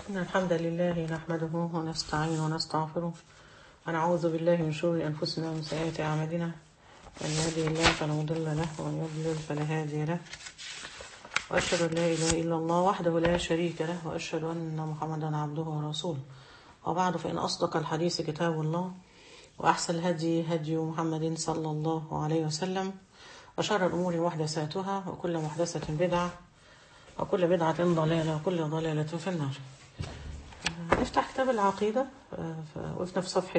إن الحمد لله نحمده ونستعين ونستغفره ونعوذ بالله من شرور أنفسنا ومن سيئات أعمالنا من يهده الله فلا مضل له ومن يضلل فلا هادي له وأشهد أن لا إله إلا الله وحده لا شريك له وأشهد أن محمدا عبده ورسوله وبعد فإن أصدق الحديث كتاب الله وأحسن الهدي هدي محمد صلى الله عليه وسلم وشر الأمور محدثاتها وكل محدثة بدعة وكل بدعة ضلالة وكل ضلالة في النار نفتح كتاب العقيدة وقفنا في صفحة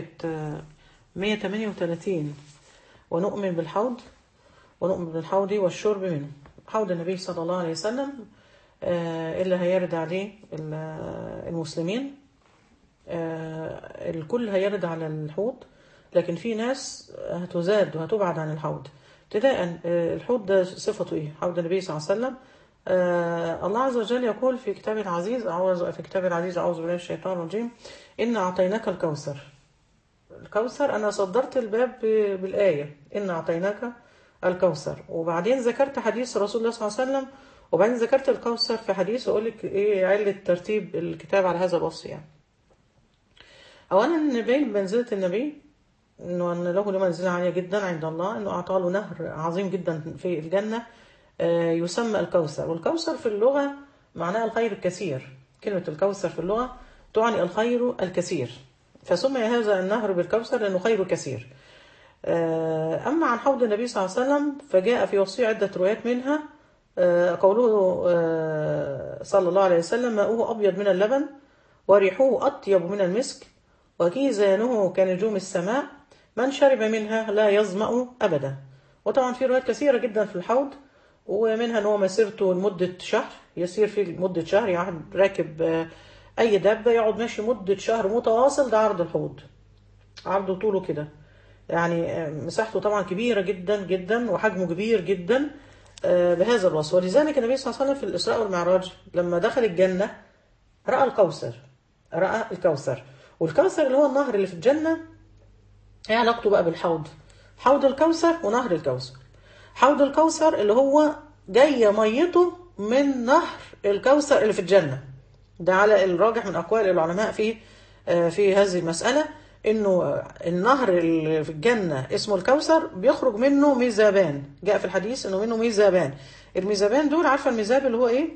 138 ونؤمن بالحوض ونؤمن بالحوض والشرب منه حوض النبي صلى الله عليه وسلم اللي هيرد عليه المسلمين الكل هيرد على الحوض لكن في ناس هتزاد وهتبعد عن الحوض ابتداء الحوض ده صفته ايه حوض النبي صلى الله عليه وسلم آه الله عز وجل يقول في كتاب العزيز أعوذ في كتاب العزيز أعوذ بالله من الشيطان الرجيم إن أعطيناك الكوثر الكوثر أنا صدرت الباب بالآية إن أعطيناك الكوثر وبعدين ذكرت حديث رسول الله صلى الله عليه وسلم وبعدين ذكرت الكوثر في حديث أقول لك إيه علة ترتيب الكتاب على هذا الوصف يعني أولا نبين منزلة النبي إنه أن له منزلة عالية جدا عند الله إنه أعطى له نهر عظيم جدا في الجنة يسمى الكوثر والكوثر في اللغة معناها الخير الكثير كلمة الكوثر في اللغة تعني الخير الكثير فسمي هذا النهر بالكوثر لأنه خير كثير أما عن حوض النبي صلى الله عليه وسلم فجاء في وصية عدة روايات منها قوله صلى الله عليه وسلم ماؤه أبيض من اللبن وريحه أطيب من المسك وكيزانه كنجوم السماء من شرب منها لا يظمأ أبدا وطبعا في روايات كثيرة جدا في الحوض ومنها ان هو مسيرته لمدة شهر يسير فيه لمدة شهر يعني راكب أي دابة يقعد ماشي مدة شهر متواصل ده عرض الحوض عرضه طوله كده يعني مساحته طبعا كبيرة جدا جدا وحجمه كبير جدا بهذا الوصف ولذلك النبي صلى الله عليه وسلم في الإسراء والمعراج لما دخل الجنة رأى الكوثر رأى الكوثر والكوثر اللي هو النهر اللي في الجنة ايه علاقته بقى بالحوض حوض الكوثر ونهر الكوثر حوض الكوثر اللي هو جاية ميته من نهر الكوثر اللي في الجنة ده على الراجح من أقوال العلماء في في هذه المسألة إنه النهر اللي في الجنة اسمه الكوثر بيخرج منه ميزابان جاء في الحديث إنه منه ميزابان الميزابان دول عارفة الميزاب اللي هو إيه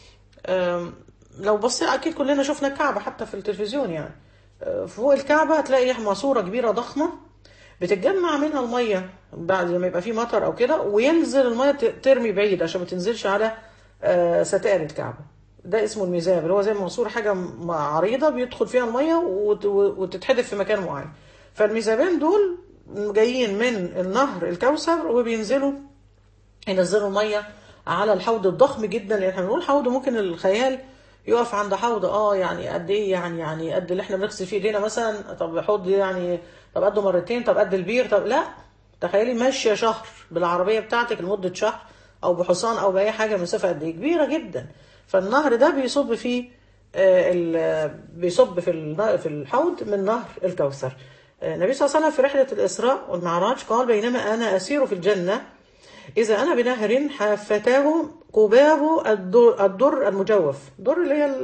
لو بصينا أكيد كلنا شفنا الكعبة حتى في التلفزيون يعني فوق الكعبة هتلاقي ماسورة كبيرة ضخمة بتتجمع منها المية بعد ما يبقى فيه مطر او كده وينزل المية ترمي بعيد عشان ما تنزلش على ستائر الكعبة ده اسمه الميزاب اللي هو زي منصور حاجة عريضة بيدخل فيها المية وتتحدف في مكان معين فالميزابين دول جايين من النهر الكوثر وبينزلوا ينزلوا المية على الحوض الضخم جدا لان احنا بنقول حوض ممكن الخيال يقف عند حوض اه يعني قد ايه يعني يعني قد اللي احنا بنغسل فيه ايدينا مثلا طب حوض يعني طب قده مرتين طب قد البير طب لا تخيلي ماشيه شهر بالعربيه بتاعتك لمده شهر او بحصان او باي حاجه مسافه قد ايه كبيره جدا فالنهر ده بيصب فيه آه بيصب في في الحوض من نهر الكوثر النبي صلى الله عليه وسلم في رحله الاسراء والمعراج قال بينما انا اسير في الجنه إذا أنا بنهر حافتاه قباب الدر, الدر المجوف در اللي هي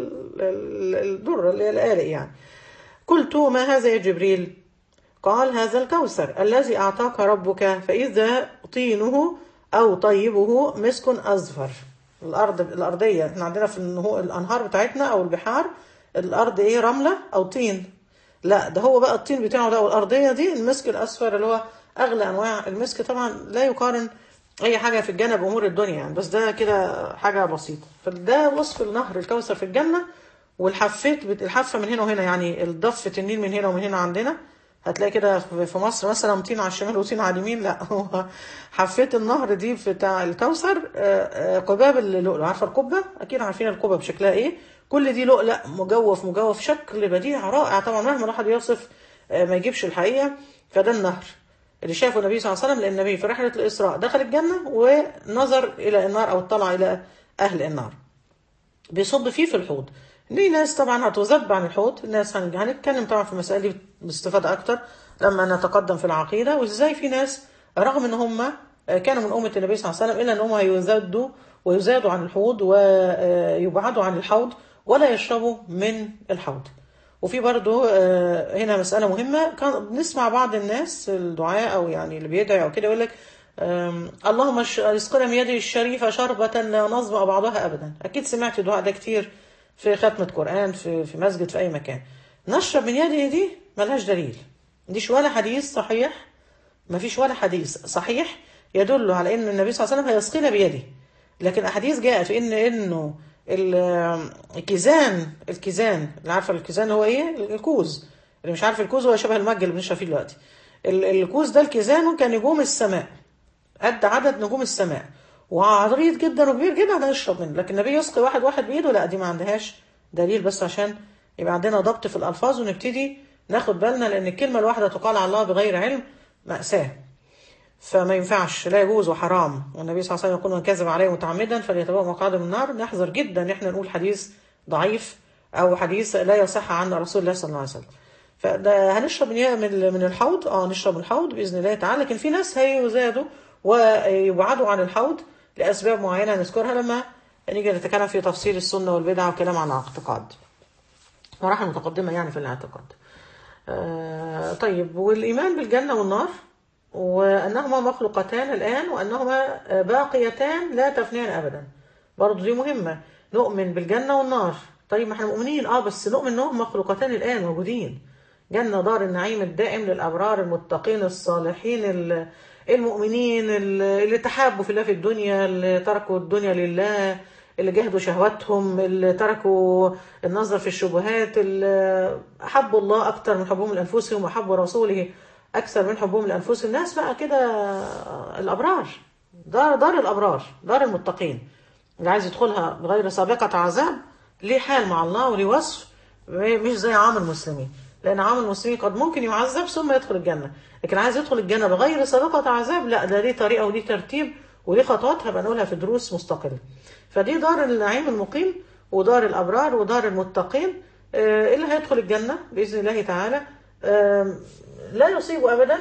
الدر اللي هي الآلئ يعني قلت ما هذا يا جبريل قال هذا الكوثر الذي أعطاك ربك فإذا طينه أو طيبه مسك أزفر الأرض الأرضية احنا عندنا في الأنهار بتاعتنا أو البحار الأرض إيه رملة أو طين لا ده هو بقى الطين بتاعه ده والأرضية دي المسك الأصفر اللي هو أغلى أنواع المسك طبعا لا يقارن اي حاجه في الجنه بامور الدنيا يعني بس ده كده حاجه بسيطه فده وصف النهر الكوثر في الجنه والحفات الحافه من هنا وهنا يعني الضفه النيل من هنا ومن هنا عندنا هتلاقي كده في مصر مثلا طين على الشمال وطين على اليمين لا هو حفات النهر دي بتاع الكوثر قباب اللؤلؤ عارفه القبه اكيد عارفين القبه بشكلها ايه كل دي لؤلؤ مجوف مجوف شكل بديع رائع طبعا مهما الواحد يوصف ما يجيبش الحقيقه فده النهر اللي شافه النبي صلى الله عليه وسلم لان النبي في رحله الاسراء دخل الجنه ونظر الى النار او اطلع الى اهل النار بيصب فيه في الحوض ليه ناس طبعا هتذب عن الحوض الناس هنتكلم طبعا في المسائل دي باستفاضه اكتر لما نتقدم في العقيده وازاي في ناس رغم ان هم كانوا من امه النبي صلى الله عليه وسلم الا ان هم هيزادوا ويزادوا عن الحوض ويبعدوا عن الحوض ولا يشربوا من الحوض وفي برضو آه، هنا مسألة مهمة كان بنسمع بعض الناس الدعاء أو يعني اللي بيدعي أو كده يقول لك آم، اللهم ش- اسقنا من يدي الشريفة شربة لا نظمأ بعضها أبدا أكيد سمعت الدعاء ده كتير في ختمة قرآن في في مسجد في أي مكان نشرب من يده دي ملهاش دليل ديش ولا حديث صحيح ما فيش ولا حديث صحيح يدل على ان النبي صلى الله عليه وسلم هيسقينا بيده لكن احاديث جاءت في ان انه ال- الكيزان الكيزان اللي عارفه الكيزان هو ايه الكوز اللي مش عارف الكوز هو شبه المج اللي بنشرب فيه دلوقتي ال- الكوز ده الكيزان كان نجوم السماء قد عدد نجوم السماء وعريض جدا وكبير جدا هنشرب منه لكن النبي يسقي واحد واحد بايده لا دي ما عندهاش دليل بس عشان يبقى عندنا ضبط في الالفاظ ونبتدي ناخد بالنا لان الكلمه الواحده تقال على الله بغير علم مأساة فما ينفعش لا يجوز وحرام والنبي صلى الله عليه وسلم يقول من كذب عليه متعمدا فليتبوأ مقعده من النار نحذر جدا ان احنا نقول حديث ضعيف او حديث لا يصح عن رسول الله صلى الله عليه وسلم فده هنشرب من من من الحوض اه نشرب من الحوض باذن الله تعالى لكن في ناس هيزادوا ويبعدوا عن الحوض لاسباب معينه نذكرها لما نيجي نتكلم في تفصيل السنه والبدعه والكلام عن الاعتقاد مراحل متقدمه يعني في الاعتقاد آه، طيب والإيمان بالجنة والنار وأنهما مخلوقتان الآن وأنهما آه، باقيتان لا تفنيان أبدا برضه دي مهمة نؤمن بالجنة والنار طيب ما احنا مؤمنين اه بس نؤمن انهم مخلوقتان الآن موجودين جنة دار النعيم الدائم للأبرار المتقين الصالحين ال- المؤمنين ال- اللي تحابوا في الله في الدنيا اللي تركوا الدنيا لله اللي جهدوا شهواتهم اللي تركوا النظر في الشبهات اللي أحبوا الله أكثر من حبهم لأنفسهم وأحبوا رسوله أكثر من حبهم لأنفسهم الناس بقى كده الأبرار دار دار الأبرار دار المتقين اللي عايز يدخلها بغير سابقة عذاب ليه حال مع الله وليه وصف مش زي عام المسلمين لأن عام المسلمين قد ممكن يعذب ثم يدخل الجنة لكن عايز يدخل الجنة بغير سابقة عذاب لا ده ليه طريقة وليه ترتيب وليه خطوات هبقى نقولها في دروس مستقلة فدي دار النعيم المقيم ودار الأبرار ودار المتقين آه، اللي هيدخل الجنة بإذن الله تعالى آم، لا يصيب أبدا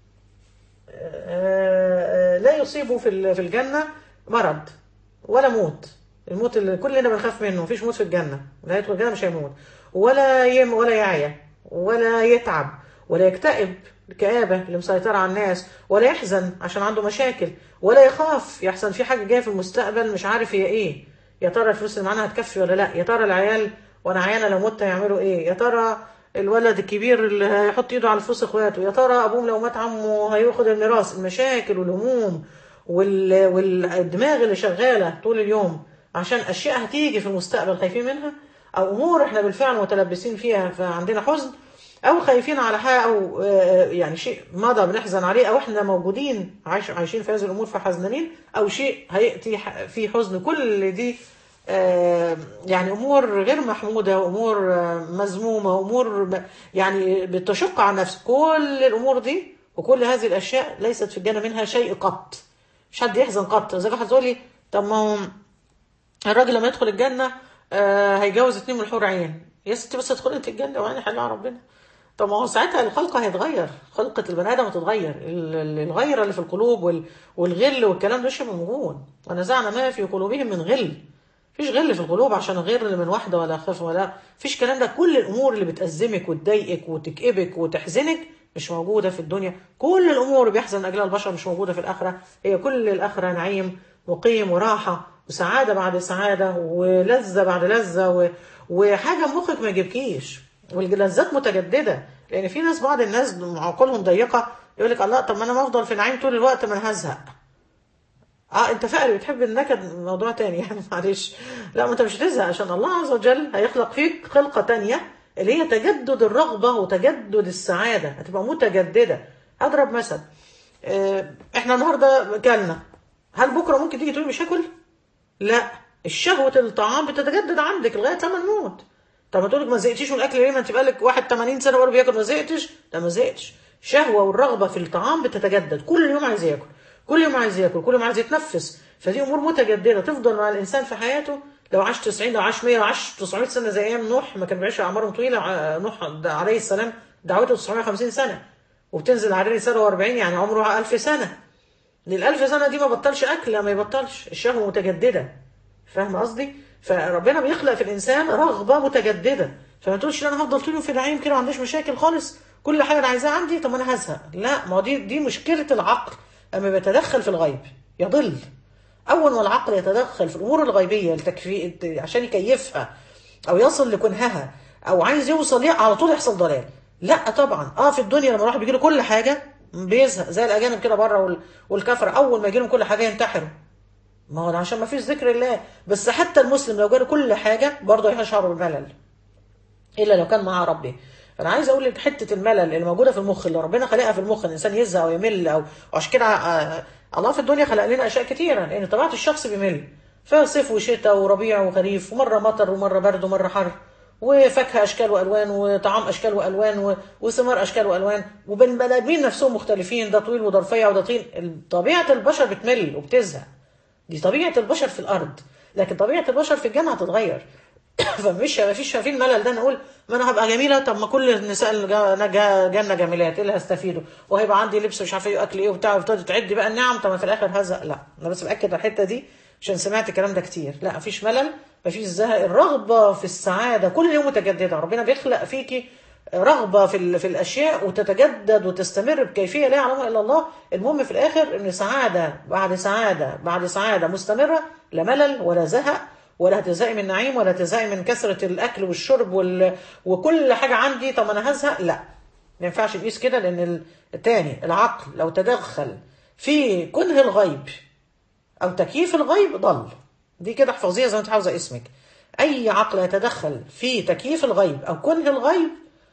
آه، لا يصيبه في ال- في الجنة مرض ولا موت الموت اللي كلنا بنخاف منه مفيش موت في الجنة لا يدخل الجنة مش هيموت ولا يم ولا يعيا ولا يتعب ولا يكتئب الكآبة اللي مسيطرة على الناس ولا يحزن عشان عنده مشاكل ولا يخاف يحصل في حاجة جاية في المستقبل مش عارف هي ايه يا ترى الفلوس اللي معانا هتكفي ولا لا يا ترى العيال وانا عيانة لو مت هيعملوا ايه يا ترى الولد الكبير اللي هيحط ايده على فلوس اخواته يا ترى ابوهم لو مات عمه هياخد الميراث المشاكل والهموم وال... والدماغ اللي شغاله طول اليوم عشان اشياء هتيجي في المستقبل خايفين منها او امور احنا بالفعل متلبسين فيها فعندنا حزن او خايفين على حاجه او آه، يعني شيء مضى بنحزن عليه او احنا موجودين عايش عايشين في هذه الامور فحزنانين او شيء هياتي ح- فيه حزن كل دي آه، يعني امور غير محموده امور آه، مذمومه امور ب- يعني بتشق على النفس كل الامور دي وكل هذه الاشياء ليست في الجنه منها شيء قط مش حد يحزن قط زي واحد تقول لي طب ما هو الراجل لما يدخل الجنة آه هيجوز اتنين من الحور عين يا ستي بس ادخلي انت الجنة وعيني حلها ربنا طب ما هو ساعتها الخلق هيتغير خلقة البني آدم هتتغير ال- ال- الغيرة اللي في القلوب وال- والغل والكلام ده شيء موجود ونزعنا ما في قلوبهم من غل فيش غل في القلوب عشان غير اللي من واحدة ولا خف ولا فيش كلام ده كل الأمور اللي بتأزمك وتضايقك وتكئبك وتحزنك مش موجودة في الدنيا كل الأمور اللي بيحزن أجلها البشر مش موجودة في الآخرة هي كل الآخرة نعيم مقيم وراحة وسعادة بعد سعادة ولذة بعد لذة و... وحاجة مخك ما يجيبكيش واللذات متجددة لأن في ناس بعض الناس عقولهم ضيقة يقول لك الله طب ما أنا ما أفضل في نعيم طول الوقت ما أنا هزهق اه انت فقري بتحب النكد موضوع تاني يعني معلش لا ما انت مش هتزهق عشان الله عز وجل هيخلق فيك خلقة تانية اللي هي تجدد الرغبة وتجدد السعادة هتبقى متجددة هضرب مثل آه، احنا النهارده كلنا هل بكره ممكن تيجي تقول مش هاكل؟ لا الشهوة الطعام بتتجدد عندك لغاية لما نموت طب ما تقولك ما زهقتيش من الاكل ليه ما انت بقالك واحد 80 سنه برضه بياكل ما زهقتش لا ما زهقتش الشهوه والرغبه في الطعام بتتجدد كل يوم عايز ياكل كل يوم عايز ياكل كل يوم عايز يتنفس فدي امور متجدده تفضل مع الانسان في حياته لو عاش 90 لو عاش 100 لو عاش 900 سنه زي ايام نوح ما كان بيعيش اعمارهم طويله ع- نوح ده عليه السلام دعوته 950 سنه وبتنزل عليه رساله 40 يعني عمره 1000 سنه للألف سنة دي ما بطلش أكل لا ما يبطلش الشهوة متجددة فاهم قصدي؟ فربنا بيخلق في الانسان رغبه متجدده فما تقولش لا انا هفضل طول اليوم في نعيم كده ما عنديش مشاكل خالص كل حاجه انا عايزاها عندي طب انا هزهق لا ما هو دي دي مشكله العقل اما بيتدخل في الغيب يضل اول ما العقل يتدخل في الامور الغيبيه لتكفي عشان يكيفها او يصل لكنهها او عايز يوصل ليها على طول يحصل ضلال لا طبعا اه في الدنيا لما الواحد بيجي له كل حاجه بيزهق زي الاجانب كده بره وال- والكفره اول ما يجي لهم كل حاجه ينتحروا ما هو ده عشان ما فيش ذكر الله بس حتى المسلم لو جاله كل حاجه برضه هيشعر بالملل الا لو كان مع ربه فانا عايز اقول لك حته الملل اللي موجوده في المخ اللي ربنا خلقها في المخ الانسان يزهق او يمل او عشان كده آه، الله في الدنيا خلق لنا اشياء كتيره لان طبيعه الشخص بيمل فصيف وشتاء وربيع وخريف ومره مطر ومره برد ومره حر وفاكهه اشكال والوان وطعام اشكال والوان و- وثمار اشكال والوان وبني ادمين نفسهم مختلفين ده طويل وده رفيع وده طويل طبيعه البشر بتمل وبتزهق دي طبيعه البشر في الارض لكن طبيعه البشر في الجنه هتتغير فمش ما فيش شايفين ملل ده نقول ما انا هبقى جميله طب ما كل النساء اللي جا- جا- جنه جميلات ايه اللي هستفيده وهيبقى عندي لبس مش عارفه ايه واكل ايه وبتاع وتقعدي تعدي بقى النعم طب ما في الاخر هزق لا انا بس باكد على الحته دي عشان سمعت الكلام ده كتير لا مفيش ملل مفيش زهق الرغبه في السعاده كل يوم متجدده ربنا بيخلق فيكي رغبه في ال- في الاشياء وتتجدد وتستمر بكيفيه لا يعلمها الا الله المهم في الاخر ان سعاده بعد سعاده بعد سعاده مستمره لا ملل ولا زهق ولا هتزهقي من نعيم ولا هتزهقي من كثره الاكل والشرب وال... وكل حاجه عندي طب انا هزهق لا ما ينفعش نقيس كده لان ال- التاني العقل لو تدخل في كنه الغيب او تكييف الغيب ضل دي كده احفظيها زي ما انت عاوزه اسمك اي عقل يتدخل في تكييف الغيب او كنه الغيب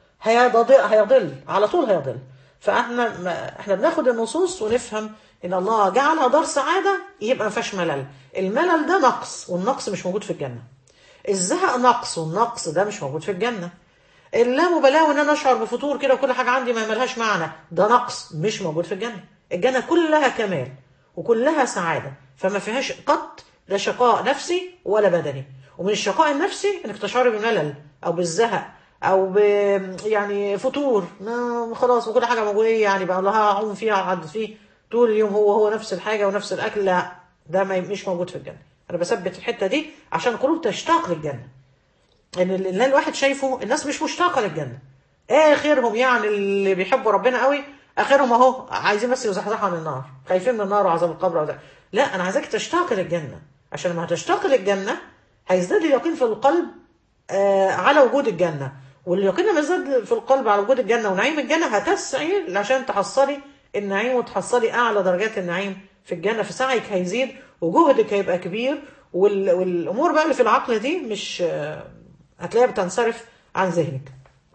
هيضل هيضل على طول هيضل فاحنا ما احنا بناخد النصوص ونفهم ان الله جعلها دار سعاده يبقى ما فيهاش ملل الملل ده نقص والنقص مش موجود في الجنه الزهق نقص والنقص ده مش موجود في الجنه اللامبالاه وان انا اشعر بفتور كده وكل حاجه عندي ما ملهاش معنى ده نقص مش موجود في الجنه الجنه كلها كمال وكلها سعاده فما فيهاش قط لا شقاء نفسي ولا بدني ومن الشقاء النفسي انك تشعري بملل او بالزهق او ب يعني فتور ما خلاص وكل حاجه موجوده ايه يعني بقى الله هعوم فيها هقعد فيه طول اليوم هو هو نفس الحاجه ونفس الاكل لا ده ما مش موجود في الجنه انا بثبت الحته دي عشان القلوب تشتاق للجنه ان اللي الواحد شايفه الناس مش مشتاقه للجنه اخرهم يعني اللي بيحبوا ربنا قوي اخرهم اهو عايزين بس يزحزحوا عن النار خايفين من النار وعذاب القبر وده لا انا عايزاك تشتاق للجنه عشان لما هتشتاق للجنه هيزداد اليقين في القلب آه على وجود الجنه واليقين لما يزداد في القلب على وجود الجنه ونعيم الجنه هتسعي عشان تحصلي النعيم وتحصلي اعلى درجات النعيم في الجنه فسعيك هيزيد وجهدك هيبقى كبير وال... والامور بقى اللي في العقل دي مش آه هتلاقيها بتنصرف عن ذهنك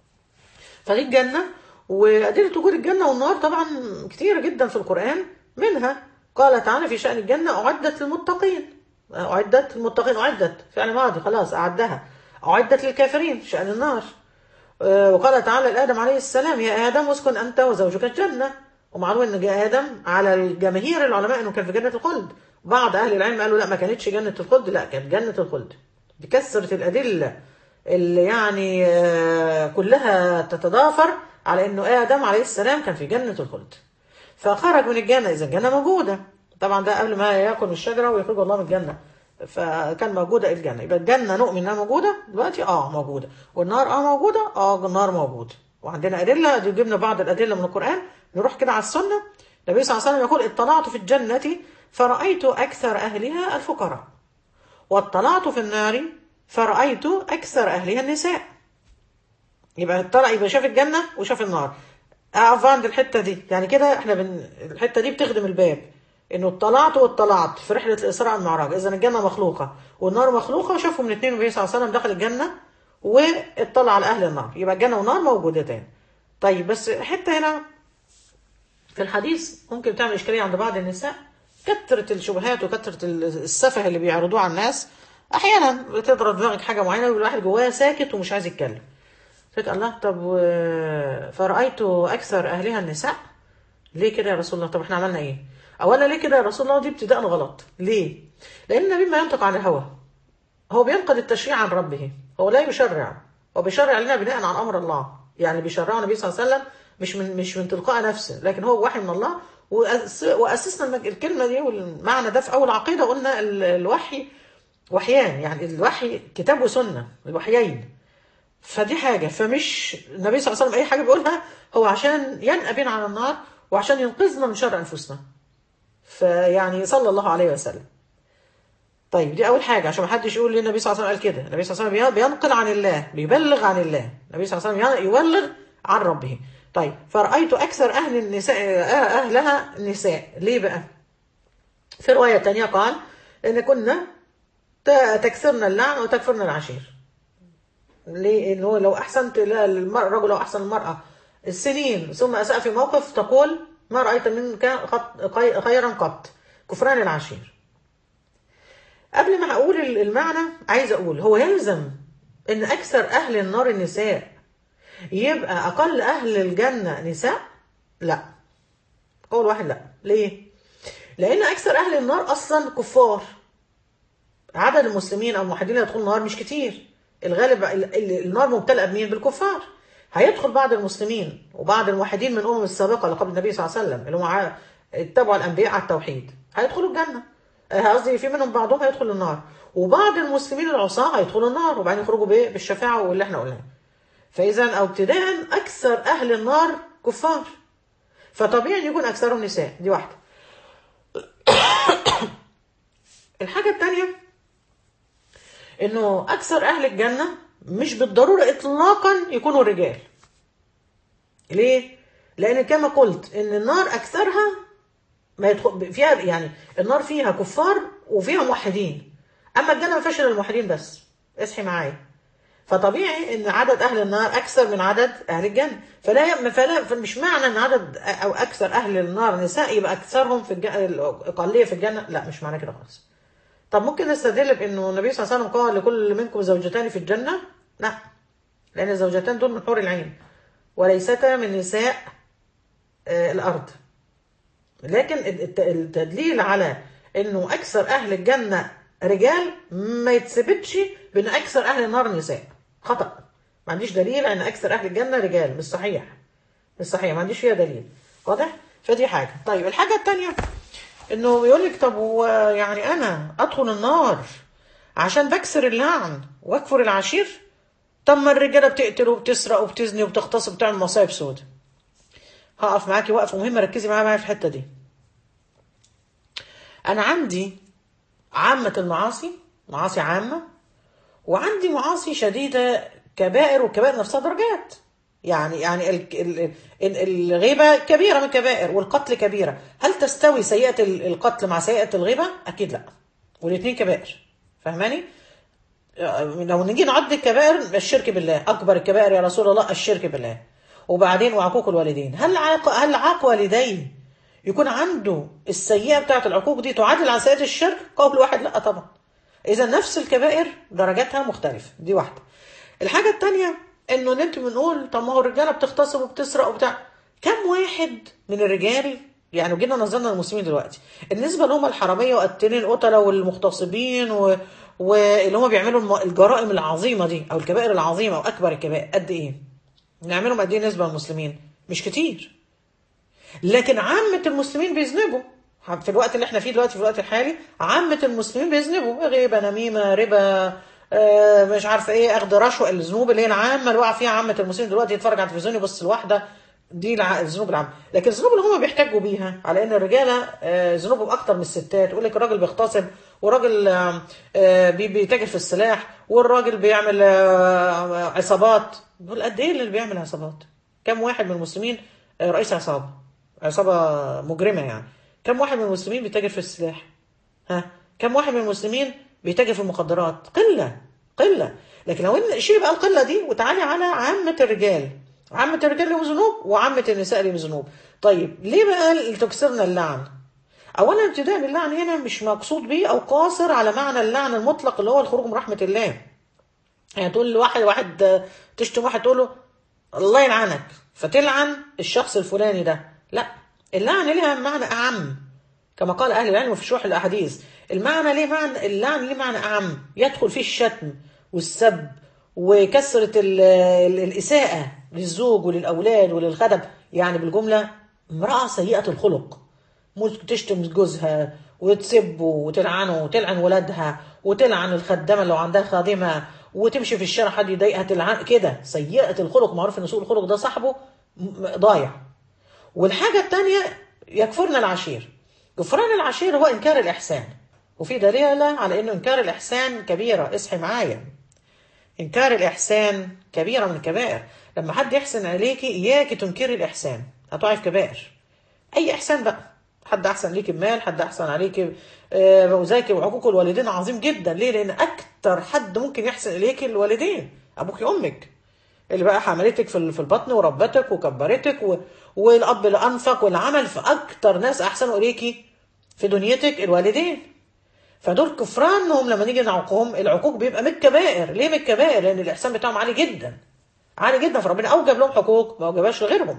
فدي الجنة وأدلة وجود الجنة والنار طبعا كتيرة جدا في القرآن منها قال تعالى في شأن الجنة أعدت للمتقين أعدت للمتقين أعدت فعل ماضي خلاص أعدها أعدت للكافرين شأن النار آه، وقال تعالى لآدم عليه السلام يا آدم اسكن أنت وزوجك الجنة ومعلوم ان آدم على الجماهير العلماء انه كان في جنة الخلد بعض اهل العلم قالوا لا ما كانتش جنة الخلد لا كانت جنة الخلد بكثرة الأدلة اللي يعني آه، كلها تتضافر على انه ادم عليه السلام كان في جنه الخلد فخرج من الجنه اذا الجنه موجوده طبعا ده قبل ما ياكل من الشجره ويخرج الله من الجنه فكان موجوده الجنه يبقى الجنه نؤمن انها موجوده دلوقتي اه موجوده والنار اه موجوده اه النار موجود وعندنا ادله دي جبنا بعض الادله من القران نروح كده على السنه النبي صلى الله عليه وسلم يقول اطلعت في الجنه فرايت اكثر اهلها الفقراء واطلعت في النار فرأيت أكثر أهلها النساء يبقى اطلع يبقى شاف الجنة وشاف النار أقف عند الحتة دي يعني كده احنا بن... الحتة دي بتخدم الباب انه اطلعت واطلعت في رحلة الإسراء والمعراج إذا الجنة مخلوقة والنار مخلوقة وشافهم الاثنين النبي صلى الله عليه وسلم دخل الجنة واطلع على أهل النار يبقى الجنة والنار موجودتين طيب بس حتة هنا في الحديث ممكن تعمل إشكالية عند بعض النساء كثرة الشبهات وكثرة السفه اللي بيعرضوه على الناس احيانا بتضرب دماغك حاجه معينه والواحد جواه ساكت ومش عايز يتكلم فقلت الله طب و- فرأيت أكثر أهلها النساء ليه كده يا رسول الله طب احنا عملنا ايه أولا ليه كده يا رسول الله دي ابتداء غلط ليه لأن النبي ما ينطق عن الهوى هو بينقل التشريع عن ربه هو لا يشرع هو بيشرع لنا بناء عن أمر الله يعني بيشرعه النبي صلى الله عليه وسلم مش من مش من تلقاء نفسه لكن هو وحي من الله وأس- وأسسنا المج- الكلمة دي والمعنى ده في أول عقيدة قلنا ال- الوحي وحيان يعني الوحي كتاب وسنة الوحيين فدي حاجة فمش النبي صلى الله عليه وسلم أي حاجة بيقولها هو عشان ينقى بينا على النار وعشان ينقذنا من شر أنفسنا فيعني صلى الله عليه وسلم طيب دي أول حاجة عشان ما حدش يقول لي النبي صلى الله عليه وسلم قال كده النبي صلى الله عليه وسلم بينقل عن الله بيبلغ عن الله النبي صلى الله عليه وسلم يبلغ عن ربه طيب فرأيت أكثر أهل النساء أهلها النساء ليه بقى في رواية تانية قال إن كنا تكثرنا اللعن وتكفرنا العشير ليه إن هو لو أحسنت للمرأة الرجل لو أحسن المرأة السنين ثم أساء في موقف تقول ما رأيت منك خيرا قط كفران العشير قبل ما أقول المعنى عايز أقول هو يلزم إن أكثر أهل النار النساء يبقى أقل أهل الجنة نساء لا قول واحد لا ليه لأن أكثر أهل النار أصلا كفار عدد المسلمين أو الموحدين اللي يدخلوا النار مش كتير الغالب النار ممتلئة بمين بالكفار هيدخل بعض المسلمين وبعض الموحدين من الأمم السابقة اللي قبل النبي صلى الله عليه وسلم اللي هم اتبعوا الأنبياء على التوحيد هيدخلوا الجنة قصدي في منهم بعضهم هيدخل النار وبعض المسلمين العصاة هيدخلوا النار وبعدين يخرجوا بالشفاعة واللي احنا قلناه فإذا أو ابتداء أكثر أهل النار كفار فطبيعي يكون أكثرهم نساء دي واحدة الحاجة الثانية إنه أكثر أهل الجنة مش بالضرورة إطلاقا يكونوا رجال ليه؟ لأن كما قلت إن النار أكثرها ما يدخل فيها يعني النار فيها كفار وفيها موحدين أما الجنة ما فيهاش إلا الموحدين بس اصحي معايا فطبيعي ان عدد اهل النار اكثر من عدد اهل الجنه فلا فلا فمش معنى ان عدد او اكثر اهل النار نساء يبقى اكثرهم في الجنة الاقليه في الجنه لا مش معنى كده خالص طب ممكن نستدل بانه النبي صلى الله عليه وسلم قال لكل منكم زوجتان في الجنه لا لان الزوجتان دول من حور العين وليستا من نساء الارض لكن التدليل على انه اكثر اهل الجنه رجال ما يتثبتش بان اكثر اهل النار نساء خطا ما عنديش دليل ان اكثر اهل الجنه رجال مش صحيح مش صحيح ما عنديش فيها دليل واضح فدي حاجه طيب الحاجه الثانيه انه يقول لك طب هو يعني انا ادخل النار عشان بكسر اللعن واكفر العشير طب ما الرجاله بتقتل وبتسرق وبتزني وبتغتصب وبتعمل مصايب سود هقف معاكي وقفه مهمه ركزي معايا معايا في الحته دي انا عندي عامة المعاصي معاصي عامة وعندي معاصي شديدة كبائر والكبائر نفسها درجات يعني يعني ال ال ال الغيبة كبيرة من الكبائر والقتل كبيرة هل تستوي سيئة القتل مع سيئة الغيبة؟ أكيد لا والاثنين كبائر فاهماني؟ لو نيجي نعد الكبائر الشرك بالله أكبر الكبائر يا رسول الله الشرك بالله وبعدين وعقوق الوالدين هل عاق هل عاق والديه يكون عنده السيئة بتاعة العقوق دي تعادل على سيئة الشرك قول واحد لا طبعا إذا نفس الكبائر درجاتها مختلفة دي واحدة الحاجة التانية إنه انت بنقول طب ما هو الرجالة بتغتصب وبتسرق وبتاع كم واحد من الرجال يعني جينا نظرنا المسلمين دلوقتي النسبة اللي هم الحرامية وقتلين القتلة والمغتصبين و... واللي هم بيعملوا الجرائم العظيمة دي أو الكبائر العظيمة أو أكبر الكبائر قد إيه؟ نعملهم قد إيه نسبة للمسلمين؟ مش كتير لكن عامة المسلمين بيذنبوا في الوقت اللي احنا فيه دلوقتي في الوقت الحالي عامة المسلمين بيذنبوا غيبة نميمة ربا اه مش عارفه ايه اخذ رشوه الذنوب اللي هي العامه اللي وقع فيها عامه المسلمين دلوقتي يتفرج على التلفزيون يبص الواحده دي الذنوب العامه لكن الذنوب اللي هم بيحتاجوا بيها على ان الرجاله اه ذنوبهم اكتر من الستات يقول لك الراجل بيغتصب والراجل اه بيتاجر في السلاح والراجل بيعمل عصابات دول قد ايه اللي بيعمل عصابات كم واحد من المسلمين رئيس عصابه عصابة مجرمة يعني كم واحد من المسلمين بيتاجر في السلاح ها كم واحد من المسلمين بيتاجر في المخدرات قلة قلة لكن لو ان شيل بقى القلة دي وتعالي على عامة الرجال عامة الرجال لهم ذنوب وعامة النساء لهم ذنوب طيب ليه بقى تكسرنا اللعن اولا ابتداء باللعن هنا مش مقصود بيه او قاصر على معنى اللعن المطلق اللي هو الخروج من رحمة الله يعني تقول لواحد واحد تشتم واحد تقول له الله يلعنك فتلعن الشخص الفلاني ده لا اللعن لها معنى أعم كما قال أهل العلم في شرح الأحاديث المعنى ليه معنى اللعن ليه معنى أعم يدخل فيه الشتم والسب وكسرة الإساءة للزوج وللأولاد وللخدم يعني بالجملة امرأة سيئة الخلق تشتم جوزها وتسبه وتلعنه وتلعن ولادها وتلعن الخدامه لو عندها خادمه وتمشي في الشارع حد يضايقها تلعن كده سيئه الخلق معروف ان سوء الخلق ده صاحبه م- ضايع والحاجه الثانيه يكفرنا العشير كفران العشير هو انكار الاحسان وفي دليل على انه انكار الاحسان كبيره اصحي معايا إنكار الإحسان كبيرة من الكبائر لما حد يحسن عليكي إياك تنكري الإحسان هتقعي في كبائر أي إحسان بقى حد أحسن ليكي بمال حد أحسن عليكي آه، بوزاكي وعقوق الوالدين عظيم جدا ليه لأن أكتر حد ممكن يحسن إليكي الوالدين أبوك وأمك اللي بقى حملتك في في البطن وربتك وكبرتك و... والأب اللي أنفق واللي عمل فأكتر ناس أحسنوا إليكي في دنيتك الوالدين فدول كفرانهم لما نيجي نعوقهم العقوق بيبقى من الكبائر ليه من الكبائر لان الاحسان بتاعهم عالي جدا عالي جدا فربنا اوجب لهم حقوق ما اوجبهاش لغيرهم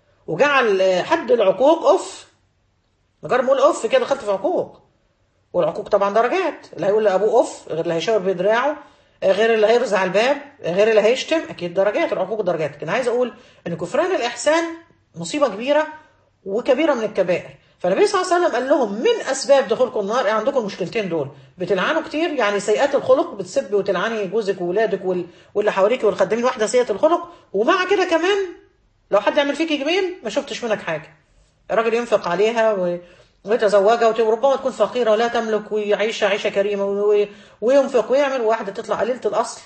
وجعل آه، حد العقوق اوف مجرد ما اقول اوف كده دخلت في عقوق والعقوق طبعا درجات اللي هيقول لابوه اوف غير اللي هيشاور بدراعه آه، غير اللي هيرزع الباب آه، غير اللي هيشتم اكيد درجات العقوق درجات لكن عايز اقول ان كفران الاحسان مصيبه كبيره وكبيره من الكبائر فالنبي صلى الله عليه وسلم قال لهم من اسباب دخولكم النار يعني عندكم المشكلتين دول بتلعنوا كتير يعني سيئات الخلق بتسب وتلعني جوزك واولادك وال... واللي حواليك والخدامين واحده سيئه الخلق ومع كده كمان لو حد يعمل فيك جميل ما شفتش منك حاجه الراجل ينفق عليها و... ويتزوجها وت- وربما تكون فقيره ولا تملك ويعيش عيشه كريمه و... وينفق ويعمل واحده تطلع قليله الاصل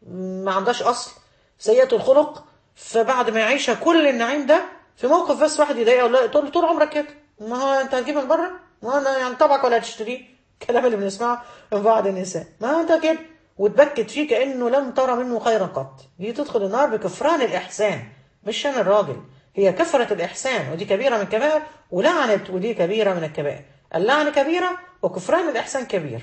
ما عندهاش اصل سيئه الخلق فبعد ما يعيشها كل النعيم ده في موقف بس واحد يضايقها ولا تقول له طول عمرك كده ما هو انت هتجيب من بره ما انا يعني طبعك ولا هتشتريه الكلام اللي بنسمعه من بعض النساء ما انت كده وتبكت فيه كانه لم ترى منه خيرا قط دي تدخل النار بكفران الاحسان مش شان الراجل هي كفرة الإحسان ودي كبيرة من الكبائر ولعنت ودي كبيرة من الكبائر اللعن كبيرة وكفران الإحسان كبير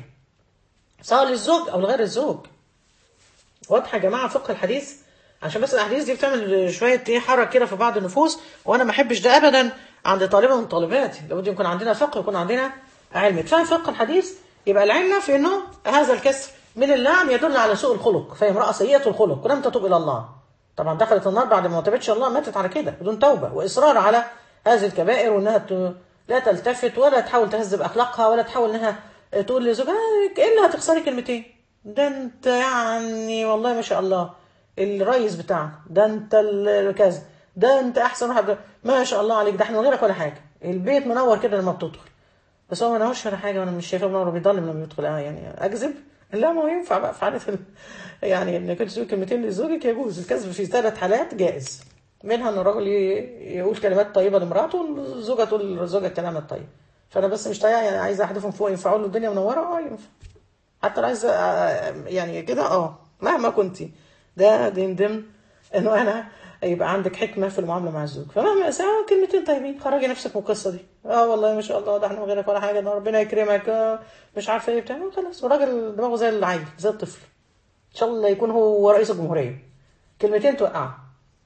سواء للزوج أو لغير الزوج واضحة يا جماعة فقه الحديث عشان بس الأحاديث دي بتعمل شوية إيه حرج كده في بعض النفوس وأنا ما أحبش ده أبدا عند طالبة من طالباتي لابد يكون عندنا فقه يكون عندنا علم تفهم فقه الحديث يبقى العلة في إنه هذا الكسر من اللعن يدل على سوء الخلق فهي امرأة سيئة الخلق ولم تتوب إلى الله طبعا دخلت النار بعد ما تابتش الله ماتت على كده بدون توبة وإصرار على هذه الكبائر وإنها ت- لا تلتفت ولا تحاول تهذب أخلاقها ولا تحاول إنها تقول لزوجها "آه، إلا هتخسري كلمتين ده أنت يعني والله ما شاء الله الرئيس بتاعنا ده أنت ال- كذا ده أنت أحسن واحد ما شاء الله عليك ده إحنا من غيرك ولا حاجة البيت منور كده لما بتدخل بس هو ما نهوش ولا حاجه وانا مش شايفاه منور بيضلم لما يدخل اه يعني اكذب لا ما هو ينفع بقى في حاله ال... يعني انك كنت تقول كلمتين لزوجك يجوز الكذب في ثلاث حالات جائز منها ان الراجل ي- يقول كلمات طيبه لمراته والزوجه تقول لزوجها الكلام الطيب فانا بس مش طايق يعني عايز احدفهم فوق ينفعوا له الدنيا منوره اه ينفع حتى لو عايز يعني كده اه مهما كنتي ده دي من ضمن انه انا يبقى عندك حكمه في المعامله مع الزوج فمهما ساعه كلمتين طيبين خرجي نفسك من القصه دي اه والله ما شاء الله ده احنا من غيرك ولا حاجه ده ربنا يكرمك آه مش عارفه ايه بتاع خلاص والراجل دماغه زي العيل زي الطفل ان شاء الله يكون هو رئيس الجمهوريه كلمتين توقعه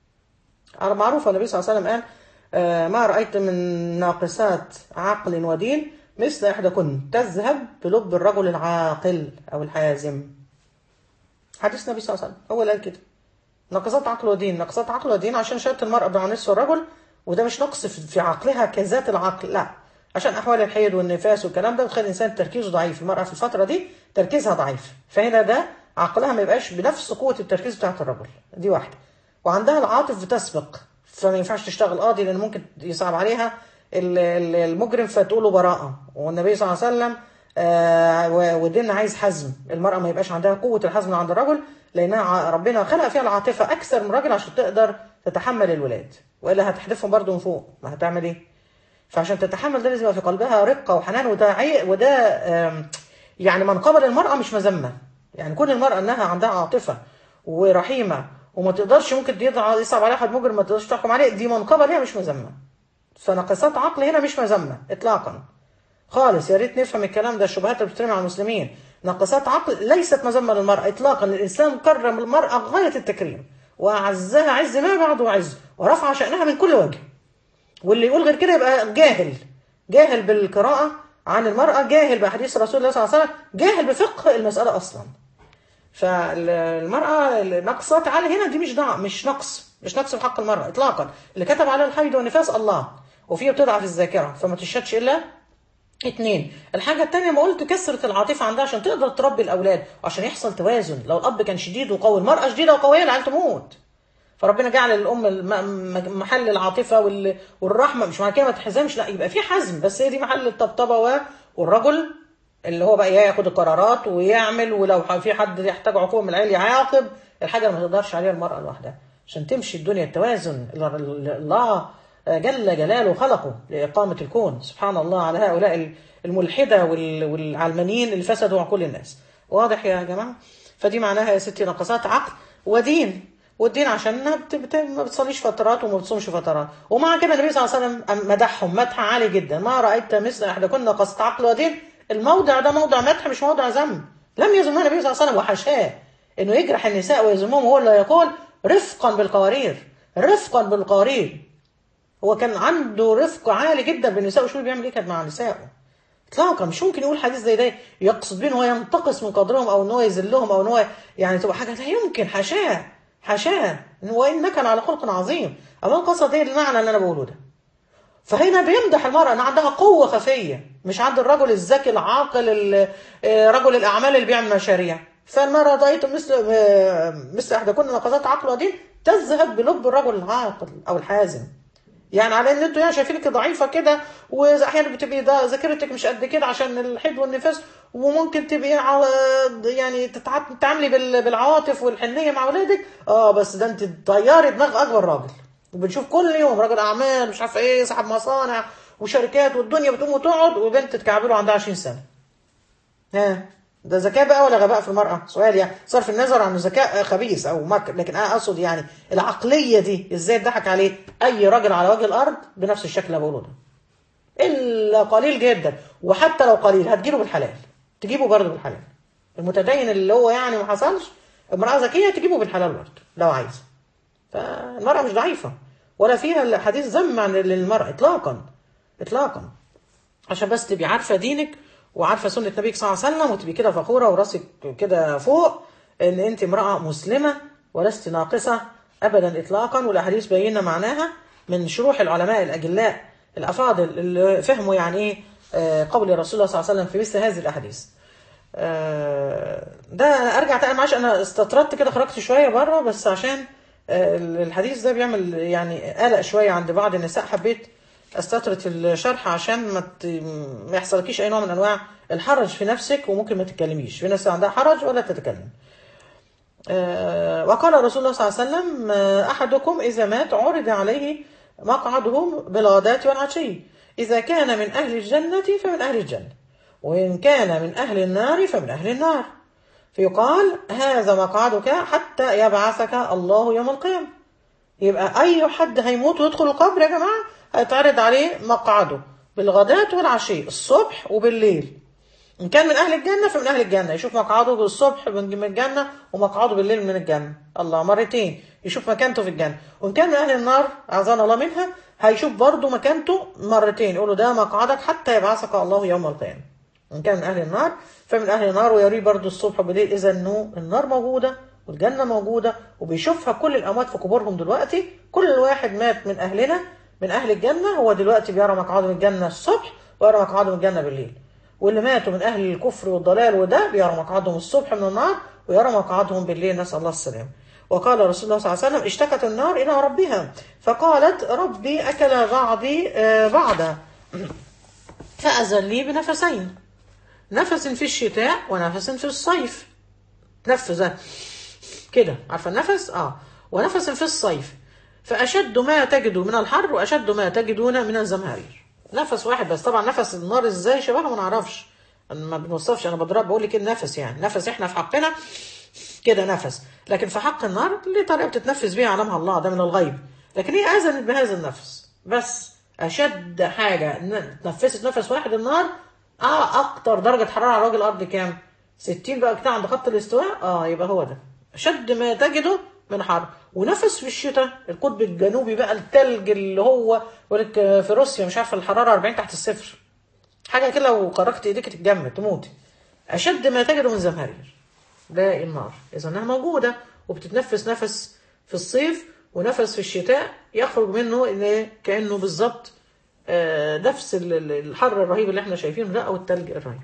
على معروف النبي صلى الله عليه وسلم قال آه، ما رأيت من ناقصات عقل ودين مثل إحداكن تذهب بلب الرجل العاقل أو الحازم حديث النبي صلى الله عليه وسلم هو اللي قال كده ناقصات عقل ودين ناقصات عقل ودين عشان شهادة المرأة بين نصف الرجل وده مش نقص في في عقلها كذات العقل لا عشان أحوال الحيض والنفاس والكلام ده بتخلي الإنسان تركيزه ضعيف المرأة في الفترة دي تركيزها ضعيف فهنا ده عقلها ما يبقاش بنفس قوة التركيز بتاعت الرجل دي واحدة وعندها العاطف بتسبق فما ينفعش تشتغل قاضي لان ممكن يصعب عليها ال- ال- المجرم فتقول له براءه والنبي صلى الله عليه وسلم آه، و- وديننا عايز حزم المراه ما يبقاش عندها قوه الحزم عند الرجل لانها ع- ربنا خلق فيها العاطفه اكثر من الراجل عشان تقدر تتحمل الولاد والا هتحدفهم برضه من فوق ما هتعمل ايه فعشان تتحمل ده لازم يبقى في قلبها رقه وحنان وده عي... وده آم، يعني منقبه للمراه مش مذمه يعني كون المراه انها عندها عاطفه ورحيمه وما تقدرش ممكن يضع يصعب عليها حد مجرم ما تقدرش تحكم عليه دي منقبه ليها مش مذمه فنقصات عقل هنا مش مذمه اطلاقا خالص يا ريت نفهم الكلام ده الشبهات اللي بتترمي على المسلمين نقصات عقل ليست مذمه للمراه اطلاقا الاسلام كرم المراه غايه التكريم واعزها عز ما بعده عز ورفع شانها من كل وجه واللي يقول غير كده يبقى جاهل جاهل بالقراءة عن المرأة جاهل بأحاديث رسول الله صلى الله عليه وسلم جاهل بفقه المسألة أصلا فالمرأة نقصات على هنا دي مش ضع مش نقص مش نقص في حق المرأة إطلاقا اللي كتب على الحيض والنفاس الله وفيه بتضعف الذاكرة فما تشهدش إلا اتنين الحاجة التانية ما قلت كسرة العاطفة عندها عشان تقدر تربي الأولاد وعشان يحصل توازن لو الأب كان شديد وقوي المرأة شديدة وقوية العيال تموت فربنا جعل الأم الم- محل العاطفة وال- والرحمة مش معنى كده ما تحزمش لا يبقى في حزم بس هي دي محل الطبطبة و- والرجل اللي هو بقى ياخد القرارات ويعمل ولو في حد يحتاج عقوبة من العيال يعاقب الحاجة اللي ما تقدرش عليها المرأة لوحدها عشان تمشي الدنيا التوازن اللي الله جل جلاله خلقه لإقامة الكون سبحان الله على هؤلاء الملحدة وال- والعلمانيين اللي فسدوا عقول الناس واضح يا جماعة فدي معناها يا ستي نقصات عقل ودين والدين عشان ما بت- بت- ما بتصليش فترات وما بتصومش فترات ومع كده النبي صلى الله عليه وسلم مدحهم مدح عالي جدا ما رأيت مثل احدكن نقصت عقل ودين الموضع ده موضع مدح مش موضع ذم لم يذمه النبي صلى الله عليه وسلم وحاشاه انه يجرح النساء ويذمهم هو اللي يقول رفقا بالقوارير رفقا بالقوارير هو كان عنده رفق عالي جدا بالنساء وشو بيعمل ايه كان مع نسائه اطلاقا مش ممكن يقول حديث زي ده يقصد بيه ان هو ينتقص من قدرهم او ان هو يذلهم او ان هو يعني تبقى حاجه لا يمكن حاشاه حاشاه وانك على خلق عظيم اما القصه دي المعنى اللي انا بقوله ده فهنا بيمدح المرأة ان عندها قوة خفية مش عند الرجل الذكي العاقل ال- آه، رجل الاعمال اللي بيعمل مشاريع فالمرأة رأيت مثل آه، مثل احدى كنا نقصات عقل ودين تذهب بلب الرجل العاقل او الحازم يعني على ان انتوا يعني شايفينك ضعيفه كده واحيانا بتبقي ده ذاكرتك مش قد كده عشان الحيض والنفاس وممكن تبقي ع- يعني تتع- تتعاملي بال- بالعواطف والحنيه مع اولادك اه بس ده انت تغيري دماغ اكبر راجل وبنشوف كل يوم راجل اعمال مش عارف ايه صاحب مصانع وشركات والدنيا بتقوم وتقعد وبنت تكعبله عندها 20 سنه ها ده ذكاء بقى ولا غباء في المرأة؟ سؤال يعني صرف النظر عن ذكاء خبيث أو مكر لكن أنا أقصد يعني العقلية دي إزاي اتضحك عليه أي راجل على وجه الأرض بنفس الشكل اللي بقوله ده إلا قليل جدا وحتى لو قليل هتجيله بالحلال تجيبه برضه بالحلال المتدين اللي هو يعني ما حصلش امرأة ذكية تجيبه بالحلال برضه لو عايزة فالمرأة مش ضعيفة ولا فيها حديث ذم عن للمرأة إطلاقا إطلاقا عشان بس تبقي عارفه دينك وعارفه سنه نبيك صلى الله عليه وسلم وتبقي كده فخوره وراسك كده فوق ان انت امراه مسلمه ولست ناقصه ابدا اطلاقا والاحاديث بينا معناها من شروح العلماء الاجلاء الافاضل اللي فهموا يعني ايه آه، قول الرسول صلى الله عليه وسلم في مثل هذه الاحاديث. آه، ده ارجع تاني معلش انا استطردت كده خرجت شويه بره بس عشان آه، الحديث ده بيعمل يعني قلق شويه عند بعض النساء حبيت استطرد في الشرح عشان ما ت- ما يحصلكيش اي نوع من انواع الحرج في نفسك وممكن ما تتكلميش في ناس عندها حرج ولا تتكلم آه، وقال رسول الله صلى الله عليه وسلم آه، احدكم اذا مات عرض عليه مقعده بالغداة والعشي اذا كان من اهل الجنة فمن اهل الجنة وان كان من اهل النار فمن اهل النار فيقال هذا مقعدك حتى يبعثك الله يوم القيامة يبقى أي حد هيموت ويدخل القبر يا جماعة هيتعرض عليه مقعده بالغداة والعشي الصبح وبالليل إن كان من أهل الجنة فمن أهل الجنة يشوف مقعده بالصبح من الجنة ومقعده بالليل من الجنة الله مرتين يشوف مكانته في الجنة وإن كان من أهل النار أعزنا الله منها هيشوف برضه مكانته مرتين يقول له ده مقعدك حتى يبعثك الله يوم القيامة إن كان من أهل النار فمن أهل النار ويريه برضه الصبح وبالليل إذا إنه النار موجودة والجنة موجودة وبيشوفها كل الأموات في قبورهم دلوقتي كل واحد مات من أهلنا من أهل الجنة هو دلوقتي بيرى مقعده من الجنة الصبح ويرى مقعده من الجنة بالليل واللي ماتوا من أهل الكفر والضلال وده بيرى مقعدهم الصبح من النار ويرى مقعدهم بالليل نسأل الله السلامة وقال رسول الله صلى الله عليه وسلم اشتكت النار إلى ربها فقالت ربي أكل بعضي آه، بعضا فأذن لي بنفسين نفس في الشتاء ونفس في الصيف تنفذ كده عارفه النفس اه ونفس في الصيف فاشد ما تجد من الحر واشد ما تجدون من الزمهرير نفس واحد بس طبعا نفس النار ازاي شبهها ما نعرفش انا ما بنوصفش انا بضرب بقول لك النفس يعني نفس احنا في حقنا كده نفس لكن في حق النار ليه طريقه بتتنفس بيها علمها الله ده من الغيب لكن هي اذنت بهذا النفس بس اشد حاجه ان تنفست نفس واحد النار اه اكتر درجه حراره على وجه الارض كام 60 بقى كده عند خط الاستواء اه يبقى هو ده اشد ما تجده من حر ونفس في الشتاء القطب الجنوبي بقى التلج اللي هو ولك في روسيا مش عارفه الحراره 40 تحت الصفر حاجه كده لو قرقت ايديك تتجمد تموتي اشد ما تجده من زمهرير ده النار اذا انها موجوده وبتتنفس نفس في الصيف ونفس في الشتاء يخرج منه ان كانه بالظبط آه، نفس ال- ال- الحر الرهيب اللي احنا شايفينه ده او التلج الرهيب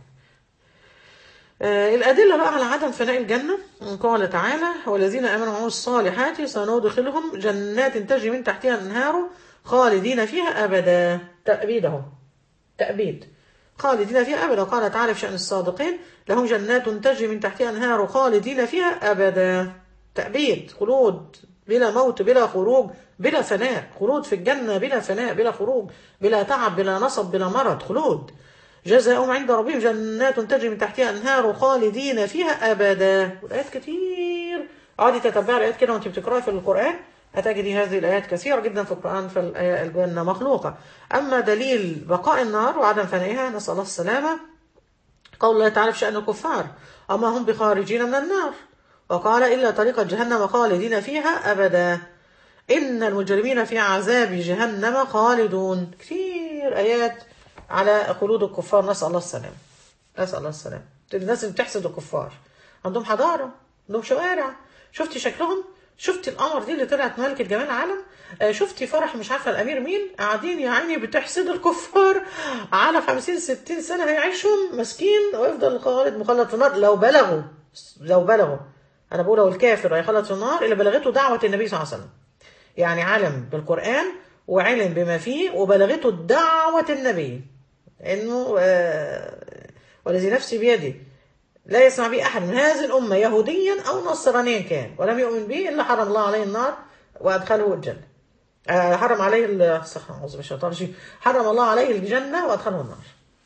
آه، الأدلة بقى على عدم فناء الجنة قال تعالى والذين آمنوا وعملوا الصالحات سندخلهم جنات تجري من تحتها الأنهار خالدين فيها أبدا تأبيد أهو تأبيد خالدين فيها أبدا قال تعالى في شأن الصادقين لهم جنات تجري من تحتها أنهار خالدين فيها أبدا تأبيد خلود بلا موت بلا خروج بلا فناء خلود في الجنة بلا فناء بلا خروج بلا تعب بلا نصب بلا مرض خلود جزاؤهم عند ربهم جنات تجري من تحتها أنهار خالدين فيها أبدا والآيات كتير اقعدي تتبعي الآيات كده وأنت بتقرأي في القرآن هتجدي هذه الآيات كثيرة جدا في القرآن فالجنة مخلوقة أما دليل بقاء النار وعدم فنائها نسأل الله السلامة قول الله تعالى في شأن الكفار أما هم بخارجين من النار وقال إلا طريق جهنم خالدين فيها أبدا إن المجرمين في عذاب جهنم خالدون كثير آيات على خلود الكفار نسأل الله السلام نسأل الله السلام الناس اللي بتحسد الكفار عندهم حضارة عندهم شوارع شفتي شكلهم شفتي القمر دي اللي طلعت ملكة جمال العالم آه، شفتي فرح مش عارفة الأمير مين قاعدين يا عيني بتحسد الكفار على خمسين ستين سنة هيعيشهم مسكين ويفضل خالد مخلد في النار لو بلغوا لو بلغوا أنا بقول لو الكافر هيخلد في النار اللي بلغته دعوة النبي صلى الله عليه وسلم يعني علم بالقرآن وعلم بما فيه وبلغته دعوة النبي انه آه، والذي نفسي بيده لا يسمع به احد من هذه الامه يهوديا او نصرانيا كان ولم يؤمن به الا حرم الله عليه النار وادخله الجنه آه، حرم عليه ال- استغفر الله من الشيطان الرجيم حرم الله عليه الجنه وادخله النار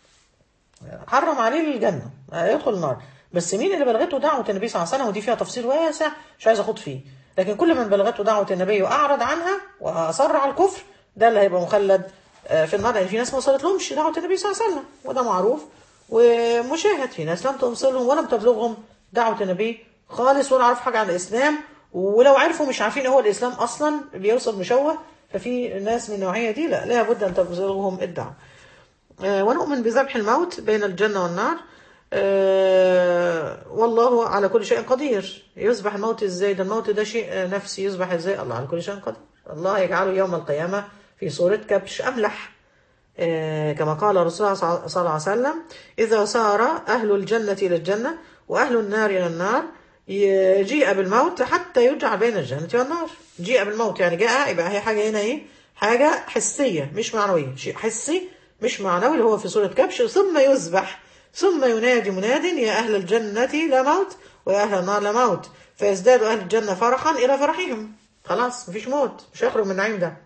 حرم عليه الجنه آه، يدخل النار بس مين اللي بلغته دعوه النبي صلى الله عليه وسلم ودي فيها تفصيل واسع مش عايز اخوض فيه لكن كل من بلغته دعوه النبي واعرض عنها واصر على الكفر ده اللي هيبقى مخلد آه، في النار لان في ناس ما وصلت لهمش دعوه النبي صلى الله عليه وسلم وده معروف ومشاهد في ناس لم توصلهم ولم تبلغهم دعوه النبي خالص ولا عارف حاجه عن الاسلام ولو عرفوا مش عارفين ايه هو الاسلام اصلا بيوصل مشوه ففي ناس من النوعيه دي لا لابد ان تبلغهم الدعوه آه، ونؤمن بذبح الموت بين الجنة والنار آه، والله على كل شيء قدير يذبح الموت ازاي ده الموت ده شيء آه، نفسي يذبح ازاي الله على كل شيء قدير الله يجعله يوم القيامة في صورة كبش أملح آه، كما قال رسول الله صلى الله عليه وسلم إذا سار أهل الجنة إلى الجنة وأهل النار إلى النار ي- جيء بالموت حتى يجعل بين الجنة والنار جيء بالموت يعني جاء يبقى هي حاجة هنا إيه حاجة حسية مش معنوية شيء حسي مش معنوي اللي هو في صورة كبش ثم يذبح ثم ينادي مناد يا أهل الجنة لا موت ويا أهل النار لا موت فيزداد أهل الجنة فرحا إلى فرحهم خلاص مفيش موت مش هيخرج من النعيم ده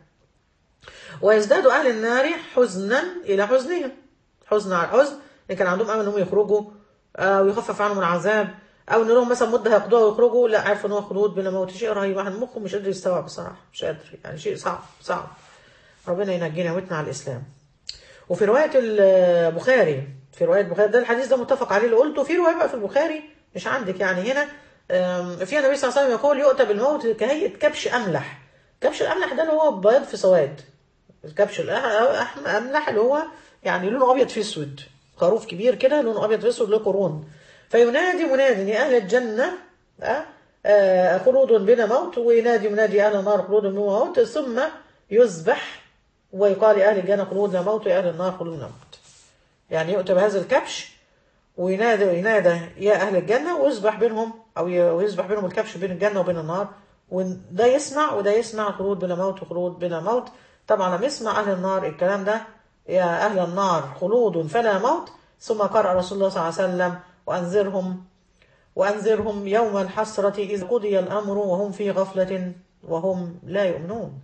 ويزداد أهل النار حزنا إلى حزنهم حزن على حزن إن كان عندهم أمل إنهم يخرجوا أو يخفف عنهم العذاب أو إن لهم مثلا مدة هيقضوها ويخرجوا لا عارف إن هو خلود بلا موت شيء رهيب واحد مخه مش قادر يستوعب بصراحة مش قادر يعني شيء صعب صعب ربنا ينجينا ويتنا على الإسلام وفي رواية البخاري في رواية البخاري ده الحديث ده متفق عليه اللي قلته في رواية بقى في البخاري مش عندك يعني هنا أم، فيها النبي صلى الله عليه وسلم يقول يؤتى بالموت كهيئة كبش أملح كبش الأملح ده اللي هو بياض في سواد الكبش الأملح اللي هو يعني لونه أبيض في أسود خروف كبير كده لونه أبيض في أسود له قرون فينادي مناد يا أهل الجنة أه؟ آه، خلود بلا موت وينادي منادي أهل النار خلود بلا موت ثم يذبح ويقال لأهل الجنة خلود لا موت وأهل النار خلود لا موت يعني يؤتى بهذا الكبش وينادى ينادى يا أهل الجنة ويذبح بينهم أو ي- ويذبح بينهم الكبش بين الجنة وبين النار وده يسمع وده يسمع خلود بلا موت وخلود بلا موت طبعا لما يسمع أهل النار الكلام ده يا أهل النار خلود فلا موت ثم قرأ رسول الله صلى الله عليه وسلم وأنذرهم وأنذرهم يوم الحسرة إذ قضي الأمر وهم في غفلة وهم لا يؤمنون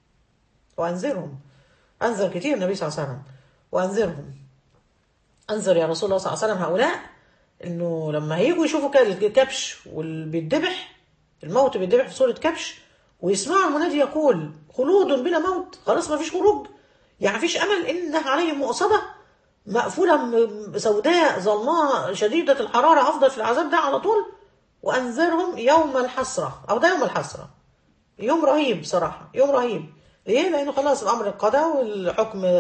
وأنذرهم أنذر كتير النبي صلى الله عليه وسلم وأنذرهم أنذر يا رسول الله صلى الله عليه وسلم هؤلاء إنه لما هيجوا يشوفوا كده الكبش واللي بيتذبح الموت بيتذبح في صورة كبش ويسمعوا المنادي يقول خلود بلا موت خلاص ما فيش خروج يعني فيش أمل إن عليهم مؤصدة مقفولة م- سوداء ظلماء شديدة الحرارة أفضل في العذاب ده على طول وأنذرهم يوم الحسرة أو ده يوم الحسرة يوم رهيب صراحة يوم رهيب ليه؟ لأنه خلاص الأمر انقضى والحكم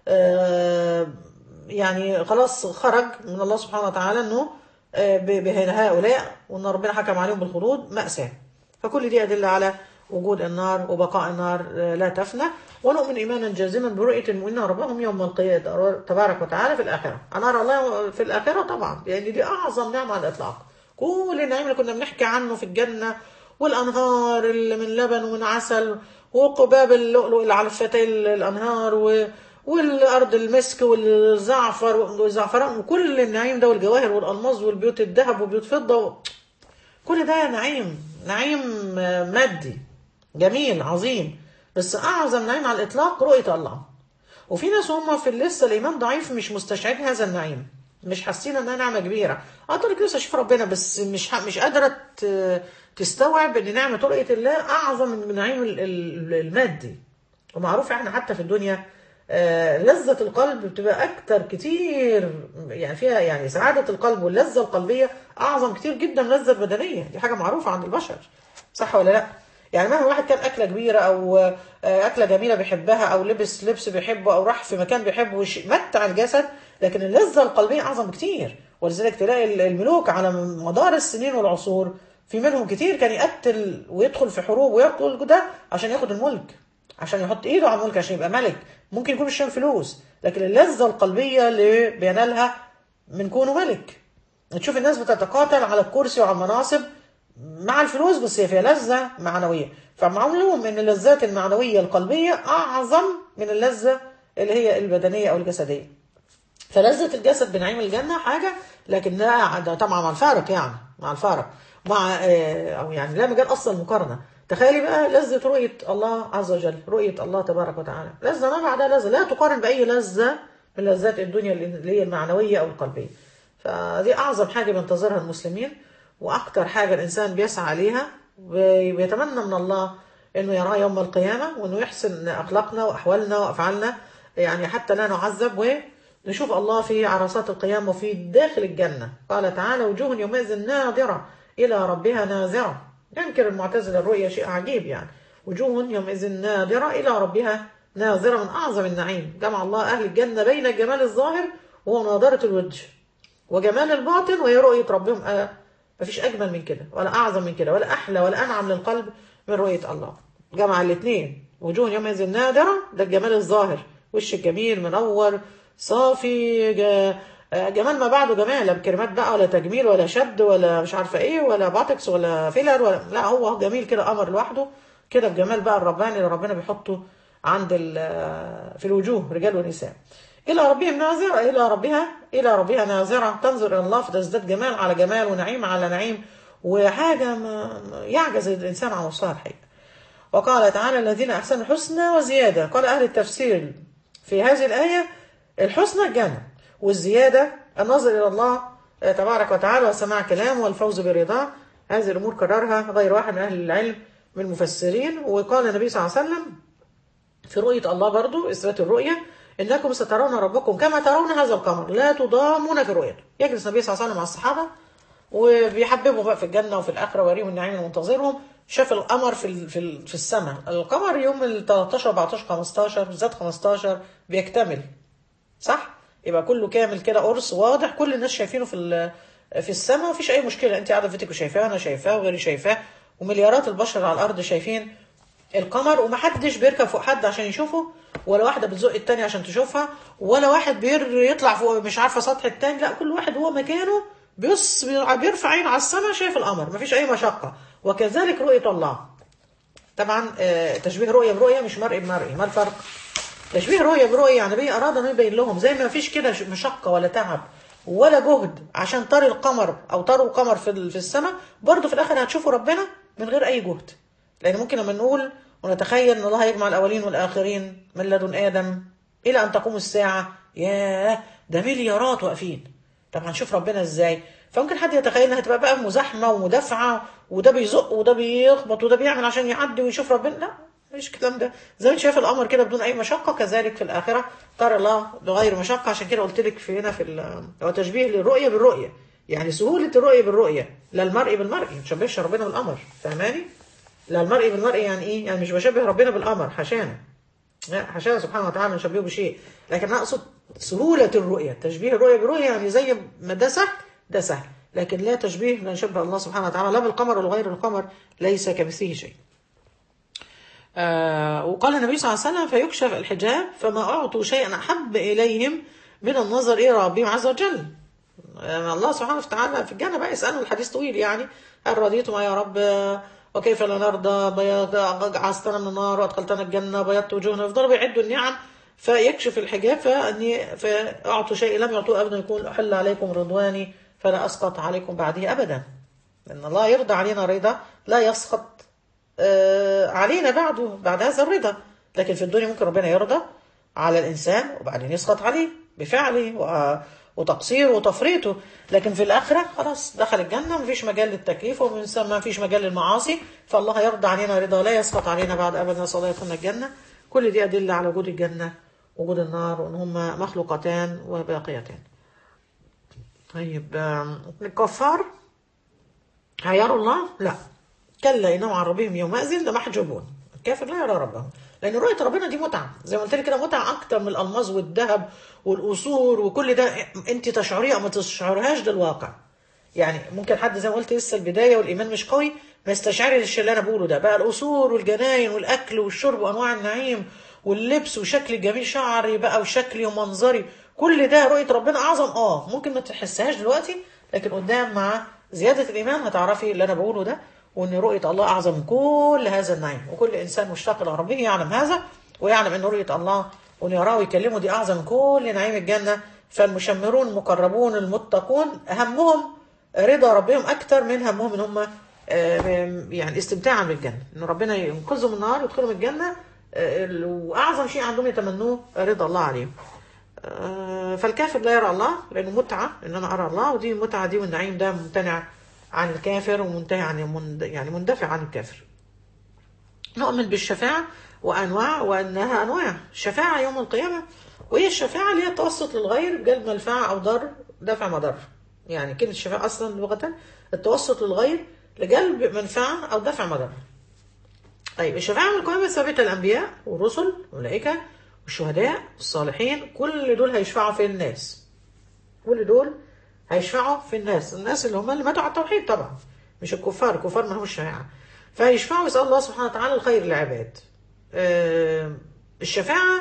آه، يعني خلاص خرج من الله سبحانه وتعالى أنه آه، ب- بهؤلاء وأن ربنا حكم عليهم بالخلود مأساة فكل دي أدلة على وجود النار وبقاء النار آه، لا تفنى ونؤمن إيمانا جازما برؤية المؤمنين ربهم يوم القيامة تبارك وتعالى في الآخرة أنار الله في الآخرة طبعا يعني دي أعظم نعمة على الإطلاق كل النعيم اللي كنا بنحكي عنه في الجنة والأنهار اللي من لبن ومن عسل وقباب اللؤلؤ اللي على شفتي الأنهار و... والأرض المسك والزعفر والزعفران وكل النعيم ده والجواهر والألماظ والبيوت الذهب وبيوت فضة و... كل ده نعيم نعيم مادي جميل عظيم بس أعظم نعيم على الإطلاق رؤية الله وفي ناس هم في لسه الإيمان ضعيف مش مستشعرين هذا النعيم مش حاسين انها نعمه كبيره اه تقول لك لسه اشوف ربنا بس مش ح... مش قادره ت... تستوعب ان نعمه رؤيه الله اعظم من النعيم ال- ال- المادي ومعروف احنا حتى في الدنيا آه، لذة القلب بتبقى أكتر كتير يعني فيها يعني سعادة القلب واللذة القلبية أعظم كتير جدا من اللذة البدنية دي حاجة معروفة عند البشر صح ولا لأ؟ يعني مهما واحد كان أكلة كبيرة أو آه، أكلة جميلة بيحبها أو لبس لبس بيحبه أو راح في مكان بيحبه وش- متع الجسد لكن اللذة القلبية أعظم كتير ولذلك تلاقي الملوك على مدار السنين والعصور في منهم كتير كان يقتل ويدخل في حروب ويقتل ده عشان ياخد الملك عشان يحط ايده على الملك عشان يبقى ملك ممكن يكون مش عشان فلوس لكن اللذة القلبية اللي بينالها من كونه ملك تشوف الناس بتتقاتل على الكرسي وعلى المناصب مع الفلوس بس هي فيها لذة معنوية فمعلوم ان اللذات المعنوية القلبية اعظم من اللذة اللي هي البدنية او الجسدية فلذة الجسد بنعيم الجنة حاجة لكن ده ده طبعا مع الفارق يعني مع الفارق مع آه، او يعني لا مجال اصلا مقارنة تخيلي بقى لذة رؤية الله عز وجل رؤية الله تبارك وتعالى لذة ما بعدها لذة لا تقارن بأي لذة من لذات الدنيا اللي هي المعنوية أو القلبية فدي أعظم حاجة بينتظرها المسلمين وأكتر حاجة الإنسان بيسعى عليها وبيتمنى من الله إنه يراه يوم القيامة وإنه يحسن أخلاقنا وأحوالنا وأفعالنا يعني حتى لا نعذب ونشوف الله في عرصات القيامة وفي داخل الجنة قال تعالى وجوه يومئذ ناظرة إلى ربها ناظرة ينكر المعتزلة الرؤية شيء عجيب يعني وجوه يومئذ ناظرة إلى ربها ناظرة من أعظم النعيم جمع الله أهل الجنة بين الجمال الظاهر وهو ناظرة الوجه وجمال الباطن وهي رؤية ربهم آه مفيش أجمل من كده ولا أعظم من كده ولا أحلى ولا أنعم للقلب من رؤية الله جمع الاثنين وجوه يومئذ نادرة ده الجمال الظاهر وش الجميل منور صافي جا- آه، جمال ما بعده جمال لا بكلمات بقى ولا تجميل ولا شد ولا مش عارفه ايه ولا باتكس ولا فيلر ولا لا هو جميل كده قمر لوحده كده بجمال بقى الرباني اللي ربنا بيحطه عند ال- في الوجوه رجال ونساء الى ربهم ناظره الى ربها الى ربها ناظره تنظر الى الله فتزداد جمال على جمال ونعيم على نعيم وحاجه ما ما يعجز الانسان عن وصفها الحقيقه وقال تعالى الذين احسنوا الحسنى وزياده قال اهل التفسير في هذه الايه الحسنى الجنه والزياده النظر الى الله تبارك وتعالى وسماع كلامه والفوز برضاه هذه الامور كررها غير واحد من اهل العلم من المفسرين وقال النبي صلى الله عليه وسلم في رؤية الله برضو إثبات الرؤية إنكم سترون ربكم كما ترون هذا القمر لا تضامون في رؤيته يجلس النبي صلى الله عليه وسلم مع الصحابة وبيحببوا بقى في الجنة وفي الآخرة ويريهم النعيم المنتظرهم شاف القمر في ال- في ال- في السماء القمر يوم ال 13 14 15 بالذات 15 بيكتمل صح يبقى كله كامل كده قرص واضح كل الناس شايفينه في ال- في السماء مفيش اي مشكله انت قاعده في بيتك وشايفاه انا شايفاه وغيري شايفاه ومليارات البشر على الارض شايفين القمر ومحدش بيركب فوق حد عشان يشوفه ولا واحده بتزق التاني عشان تشوفها ولا واحد بير يطلع فوق مش عارفه سطح التاني لا كل واحد هو مكانه بيص بيرفع عينه على السماء شايف القمر مفيش اي مشقه وكذلك رؤيه الله طبعا آه، تشبيه رؤيه برؤيه مش مرئي بمرئي ما الفرق تشبيه رؤية برؤية يعني النبي أراد أن يبين لهم زي ما فيش كده مشقة ولا تعب ولا جهد عشان تري القمر أو تروا القمر في ال- في السماء برضه في الآخر هتشوفوا ربنا من غير أي جهد لأن ممكن لما نقول ونتخيل أن الله يجمع الأولين والآخرين من لدن آدم إلى أن تقوم الساعة ياه ده مليارات واقفين طب هنشوف ربنا ازاي فممكن حد يتخيل انها هتبقى بقى مزاحمه ومدافعه وده بيزق وده بيخبط وده بيعمل عشان يعدي ويشوف ربنا لا مفيش الكلام ده زي ما انت شايف القمر كده بدون اي مشقه كذلك في الاخره ترى الله بغير مشقه عشان كده قلت لك في هنا في ال- هو تشبيه للرؤيه بالرؤيه يعني سهوله الرؤيه بالرؤيه لا المرء بالمرء ما تشبهش ربنا بالقمر فاهماني لا المرء بالمرء يعني ايه يعني مش بشبه ربنا بالقمر حشانا لا حاشاه سبحانه وتعالى نشبهه بشيء لكن انا اقصد سهوله الرؤيه تشبيه الرؤيه بالرؤيه يعني زي ما ده سهل ده سهل لكن لا تشبيه لا نشبه الله سبحانه وتعالى لا بالقمر ولا غير القمر ليس كمثله شيء آه وقال النبي صلى الله عليه وسلم فيكشف الحجاب فما أعطوا شيئا أحب إليهم من النظر إلى ربهم عز وجل آه الله سبحانه وتعالى في الجنة بقى يسأله الحديث طويل يعني هل رضيتم يا رب آه، وكيف لا نرضى بياض عصتنا من النار وادخلتنا الجنة بيضت وجوهنا يفضلوا بيعدوا النعم فيكشف الحجاب فأني فأعطوا شيء لم يعطوه أبدا يقول أحل عليكم رضواني فلا أسقط عليكم بعده أبدا لأن الله يرضى علينا رضا لا يسخط آه، علينا بعده بعد هذا الرضا لكن في الدنيا ممكن ربنا يرضى على الإنسان وبعدين يسخط عليه بفعله و- وتقصيره وتفريطه لكن في الآخرة خلاص دخل الجنة مفيش مجال للتكليف ومن ثم مفيش مجال للمعاصي فالله يرضى علينا رضا لا يسخط علينا بعد أبدا نسأل الله يدخلنا الجنة كل دي أدلة على وجود الجنة وجود النار وأن هما مخلوقتان وباقيتان طيب آم، الكفار هيروا الله؟ لا كلا انهم عن ربهم يومئذ لمحجوبون الكافر لا يرى ربه لان رؤيه ربنا دي متعه زي ما قلت لك كده متعه اكتر من الالماظ والذهب والقصور وكل ده انت تشعريه او ما تشعرهاش ده الواقع يعني ممكن حد زي ما قلت لسه البدايه والايمان مش قوي ما يستشعرش اللي انا بقوله ده بقى القصور والجناين والاكل والشرب وانواع النعيم واللبس وشكل الجميل شعري بقى وشكلي ومنظري كل ده رؤيه ربنا اعظم اه ممكن ما تحسهاش دلوقتي لكن قدام مع زياده الايمان هتعرفي اللي انا بقوله ده وان رؤيه الله اعظم من كل هذا النعيم وكل انسان مشتاق الى ربه يعلم هذا ويعلم ان رؤيه الله وان يراه ويكلمه دي اعظم من كل نعيم الجنه فالمشمرون المقربون المتقون همهم رضا ربهم اكتر من همهم ان هم آه، يعني استمتاعا بالجنه ان ربنا ينقذهم من النار ويدخلهم الجنه آه، واعظم شيء عندهم يتمنوه رضا الله عليهم آه، فالكافر لا يرى الله لانه متعه ان انا ارى الله ودي المتعه دي والنعيم ده ممتنع عن الكافر ومنتهي عن مند- يعني مندفع عن الكافر نؤمن بالشفاعة وأنواع وأنها أنواع الشفاعة يوم القيامة وهي الشفاعة اللي هي التوسط للغير بجلب منفعة أو ضر دفع مضر يعني كلمة الشفاعة أصلا لغة التوسط للغير لجلب منفعة أو دفع مضر طيب الشفاعة يوم القيامة ثابتة الأنبياء والرسل والملائكة والشهداء والصالحين كل دول هيشفعوا في الناس كل دول هيشفعوا في الناس الناس اللي هم اللي ماتوا على التوحيد طبعا مش الكفار الكفار ما همش شفاعة فيشفعوا يسأل الله سبحانه وتعالى الخير للعباد آه، الشفاعة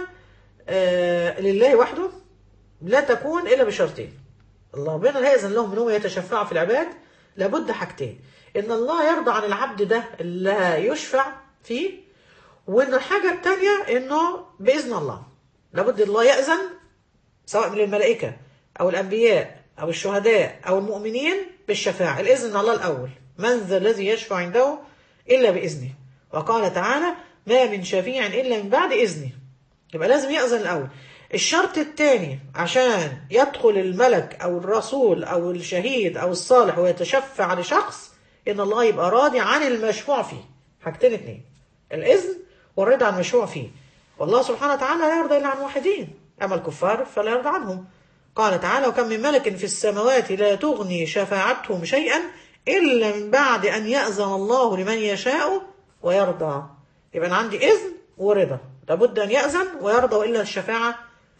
آه، لله وحده لا تكون إلا بشرطين الله ربنا لا يأذن لهم انهم يتشفعوا في العباد لابد حاجتين ان الله يرضى عن العبد ده اللي يشفع فيه وان الحاجة التانية انه بإذن الله لابد الله يأذن سواء من الملائكة أو الأنبياء أو الشهداء أو المؤمنين بالشفاعة الإذن من الله الأول من ذا الذي يشفع عنده إلا بإذنه وقال تعالى ما من شفيع إلا من بعد إذنه يبقى لازم يأذن الأول الشرط الثاني عشان يدخل الملك أو الرسول أو الشهيد أو الصالح ويتشفع لشخص إن الله يبقى راضي عن المشفوع فيه حاجتين اتنين الإذن والرضا عن المشفوع فيه والله سبحانه وتعالى لا يرضى إلا عن واحدين أما الكفار فلا يرضى عنهم قال تعالى وكم من ملك في السماوات لا تغني شفاعتهم شيئا إلا من بعد أن يأذن الله لمن يشاء ويرضى يبقى أنا عندي إذن ورضا لابد أن يأذن ويرضى وإلا الشفاعة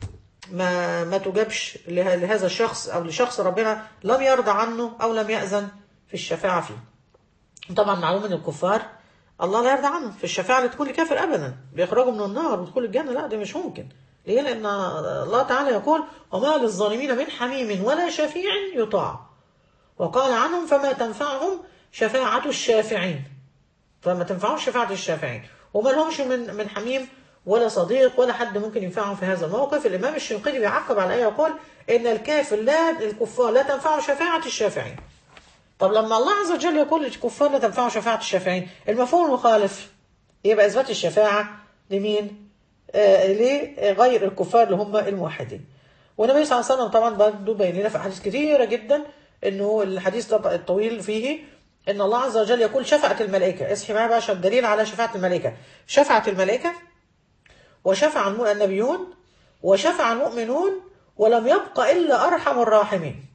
ما ما تجابش له- لهذا الشخص أو لشخص ربنا لم يرضى عنه أو لم يأذن في الشفاعة فيه طبعا معلوم ان الكفار الله لا يرضى عنهم في الشفاعة اللي تكون لكافر ابدا بيخرجوا من النار ودخول الجنة لا ده مش ممكن ليه لان الله تعالى يقول وما للظالمين من حميم ولا شفيع يطاع وقال عنهم فما تنفعهم شفاعة الشافعين فما تنفعهمش شفاعة الشافعين وما لهمش من من حميم ولا صديق ولا حد ممكن ينفعهم في هذا الموقف الإمام الشنقيطي بيعقب على الآية يقول إن الكافر لا الكفار لا تنفعه شفاعة الشافعين طب لما الله عز وجل يقول الكفار لا تنفعه شفاعة الشافعين المفهوم المخالف يبقى إثبات الشفاعة لمين؟ آه لغير الكفار اللي هم الموحدين والنبي صلى الله عليه وسلم طبعا برضه بين لنا في أحاديث كثيرة جدا إنه الحديث ده الطويل فيه إن الله عز وجل يقول شفعت الملائكة اصحي معايا بقى عشان دليل على شفاعة الملائكة شفعت الملائكة وشفع النبيون وشفع المؤمنون ولم يبق إلا أرحم الراحمين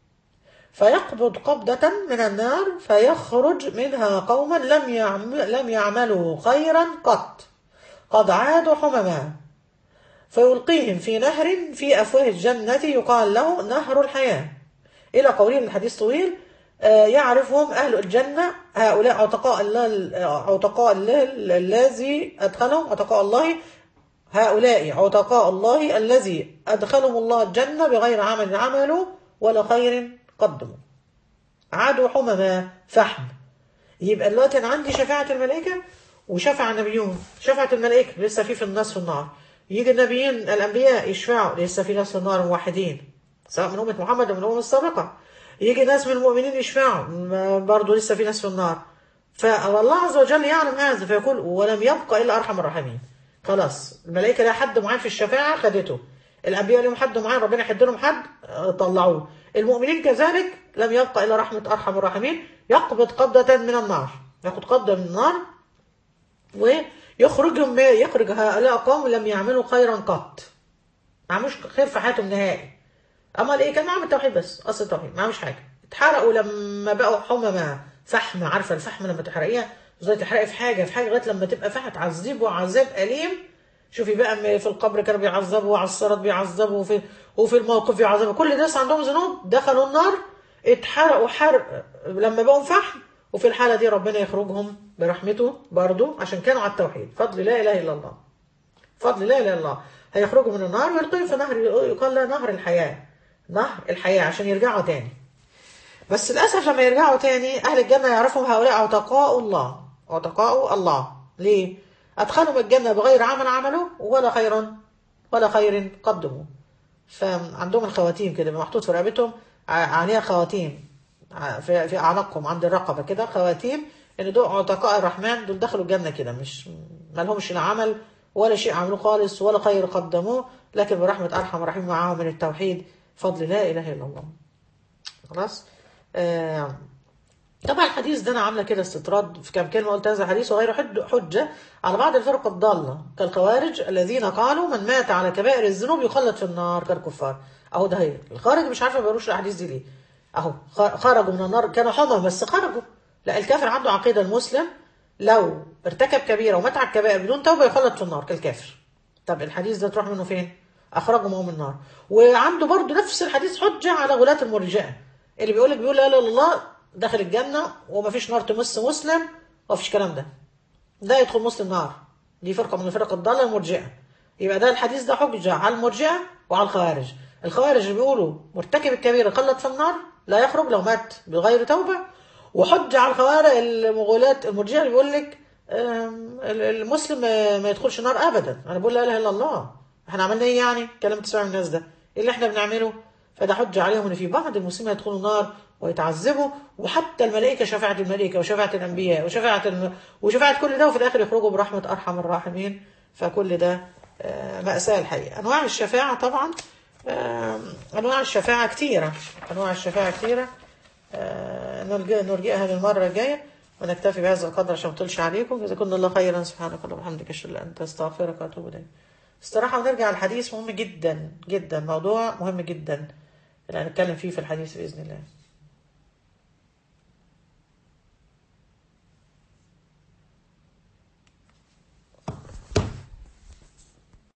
فيقبض قبضة من النار فيخرج منها قوما لم يعمل لم يعملوا خيرا قط قد عادوا حمما فيلقيهم في نهر في أفواه الجنة يقال له نهر الحياة إلى قولين الحديث طويل آه، يعرفهم أهل الجنة هؤلاء عتقاء الله عتقاء الله الذي أدخلهم عتقاء الله هؤلاء عتقاء الله الذي أدخلهم الله الجنة بغير عمل عملوا ولا خير قدموا عادوا حمما فحم يبقى دلوقتي انا عندي شفاعة الملائكة وشفع النبيون شفعة الملائكة لسه في في الناس في النار يجي النبيين الأنبياء يشفعوا لسه في ناس في النار موحدين سواء من أمة محمد أو من الأمم السابقة يجي ناس من المؤمنين يشفعوا برضه لسه في ناس في النار فالله عز وجل يعلم هذا فيقول ولم يبقى إلا أرحم الراحمين خلاص الملائكة لا حد معين في الشفاعة خدته الأنبياء لهم حد معين ربنا يحد لهم حد طلعوه المؤمنين كذلك لم يبقى إلا رحمة أرحم الراحمين يقبض قبضة من النار ياخد قبضة من النار ويخرجهم يخرج هؤلاء قوم لم يعملوا خيرا قط ما عملوش خير في حياتهم نهائي أما الإيه كان معاهم التوحيد بس أصل التوحيد ما عملوش حاجة اتحرقوا لما بقوا حمما فحم عارفة الفحم لما تحرقيها ازاي تحرقي في حاجة في حاجة لغاية لما تبقى فحم تعذبه عذاب أليم شوفي بقى في القبر كانوا بيعذبوا وعلى الصراط بيعذبوا وفي وفي الموقف بيعذبوا كل الناس عندهم ذنوب دخلوا النار اتحرقوا حرق لما بقوا فحم وفي الحالة دي ربنا يخرجهم برحمته برضو عشان كانوا على التوحيد فضل لا إله إلا الله فضل لا إله إلا الله هيخرجوا من النار ويلقيهم في نهر يقال له نهر الحياة نهر الحياة عشان يرجعوا تاني بس للأسف لما يرجعوا تاني أهل الجنة يعرفهم هؤلاء عتقاء الله عتقاء الله ليه؟ أدخلهم الجنة بغير عمل عملوا ولا خيرا ولا خير قدموا فعندهم الخواتيم كده محطوط في رقبتهم عليها خواتيم في, في أعناقهم عند الرقبة كده خواتيم إن دول عتقاء الرحمن دول دخلوا الجنة كده مش ما لهمش لا عمل ولا شيء عملوه خالص ولا خير قدموه لكن برحمة أرحم الرحيم معاهم من التوحيد فضل لا إله إلا الله خلاص آه طبعا الحديث ده انا عامله كده استطراد في كم كلمه قلت هذا الحديث وغيره حجه على بعض الفرق الضاله كالخوارج الذين قالوا من مات على كبائر الذنوب يخلد في النار كالكفار اهو ده هي الخارج مش عارفه ما بيقولوش الاحاديث دي ليه اهو خرجوا من النار كانوا حمى بس خرجوا لا الكافر عنده عقيده المسلم لو ارتكب كبيره ومات على الكبائر بدون توبه يخلد في النار كالكافر طب الحديث ده تروح منه فين اخرجوا من النار وعنده برضه نفس الحديث حجه على غلاة المرجئه اللي بيقول لك بيقول لا اله الا الله داخل الجنة ومفيش نار تمس مسلم ومفيش كلام ده ده يدخل مسلم نار دي فرقة من الفرق الضالة المرجئة يبقى ده الحديث ده حجة على المرجئة وعلى الخوارج الخوارج اللي بيقولوا مرتكب الكبيرة خلد في النار لا يخرج لو مات بغير توبة وحجة على الخوارج المغولات المرجئة اللي بيقول لك المسلم ما يدخلش نار ابدا انا بقول لا اله الا الله احنا عملنا ايه يعني كلام تسمع من الناس ده ايه اللي احنا بنعمله فده حجة عليهم ان في بعض المسلمين يدخلوا النار ويتعذبوا وحتى الملائكة شفاعة الملائكة وشفاعة الأنبياء وشفاعة الم... وشفاعة كل ده وفي الآخر يخرجوا برحمة أرحم الراحمين فكل ده مأساة الحقيقة أنواع الشفاعة طبعا أنواع الشفاعة كثيرة أنواع الشفاعة كثيرة نرجئها للمرة الجاية ونكتفي بهذا القدر عشان ما اطولش عليكم جزاكم الله خيرا سبحانك اللهم وبحمدك اشهد ان انت استغفرك واتوب اليك استراحة ونرجع الحديث مهم جدا جدا موضوع مهم جدا اللي هنتكلم فيه في الحديث بإذن الله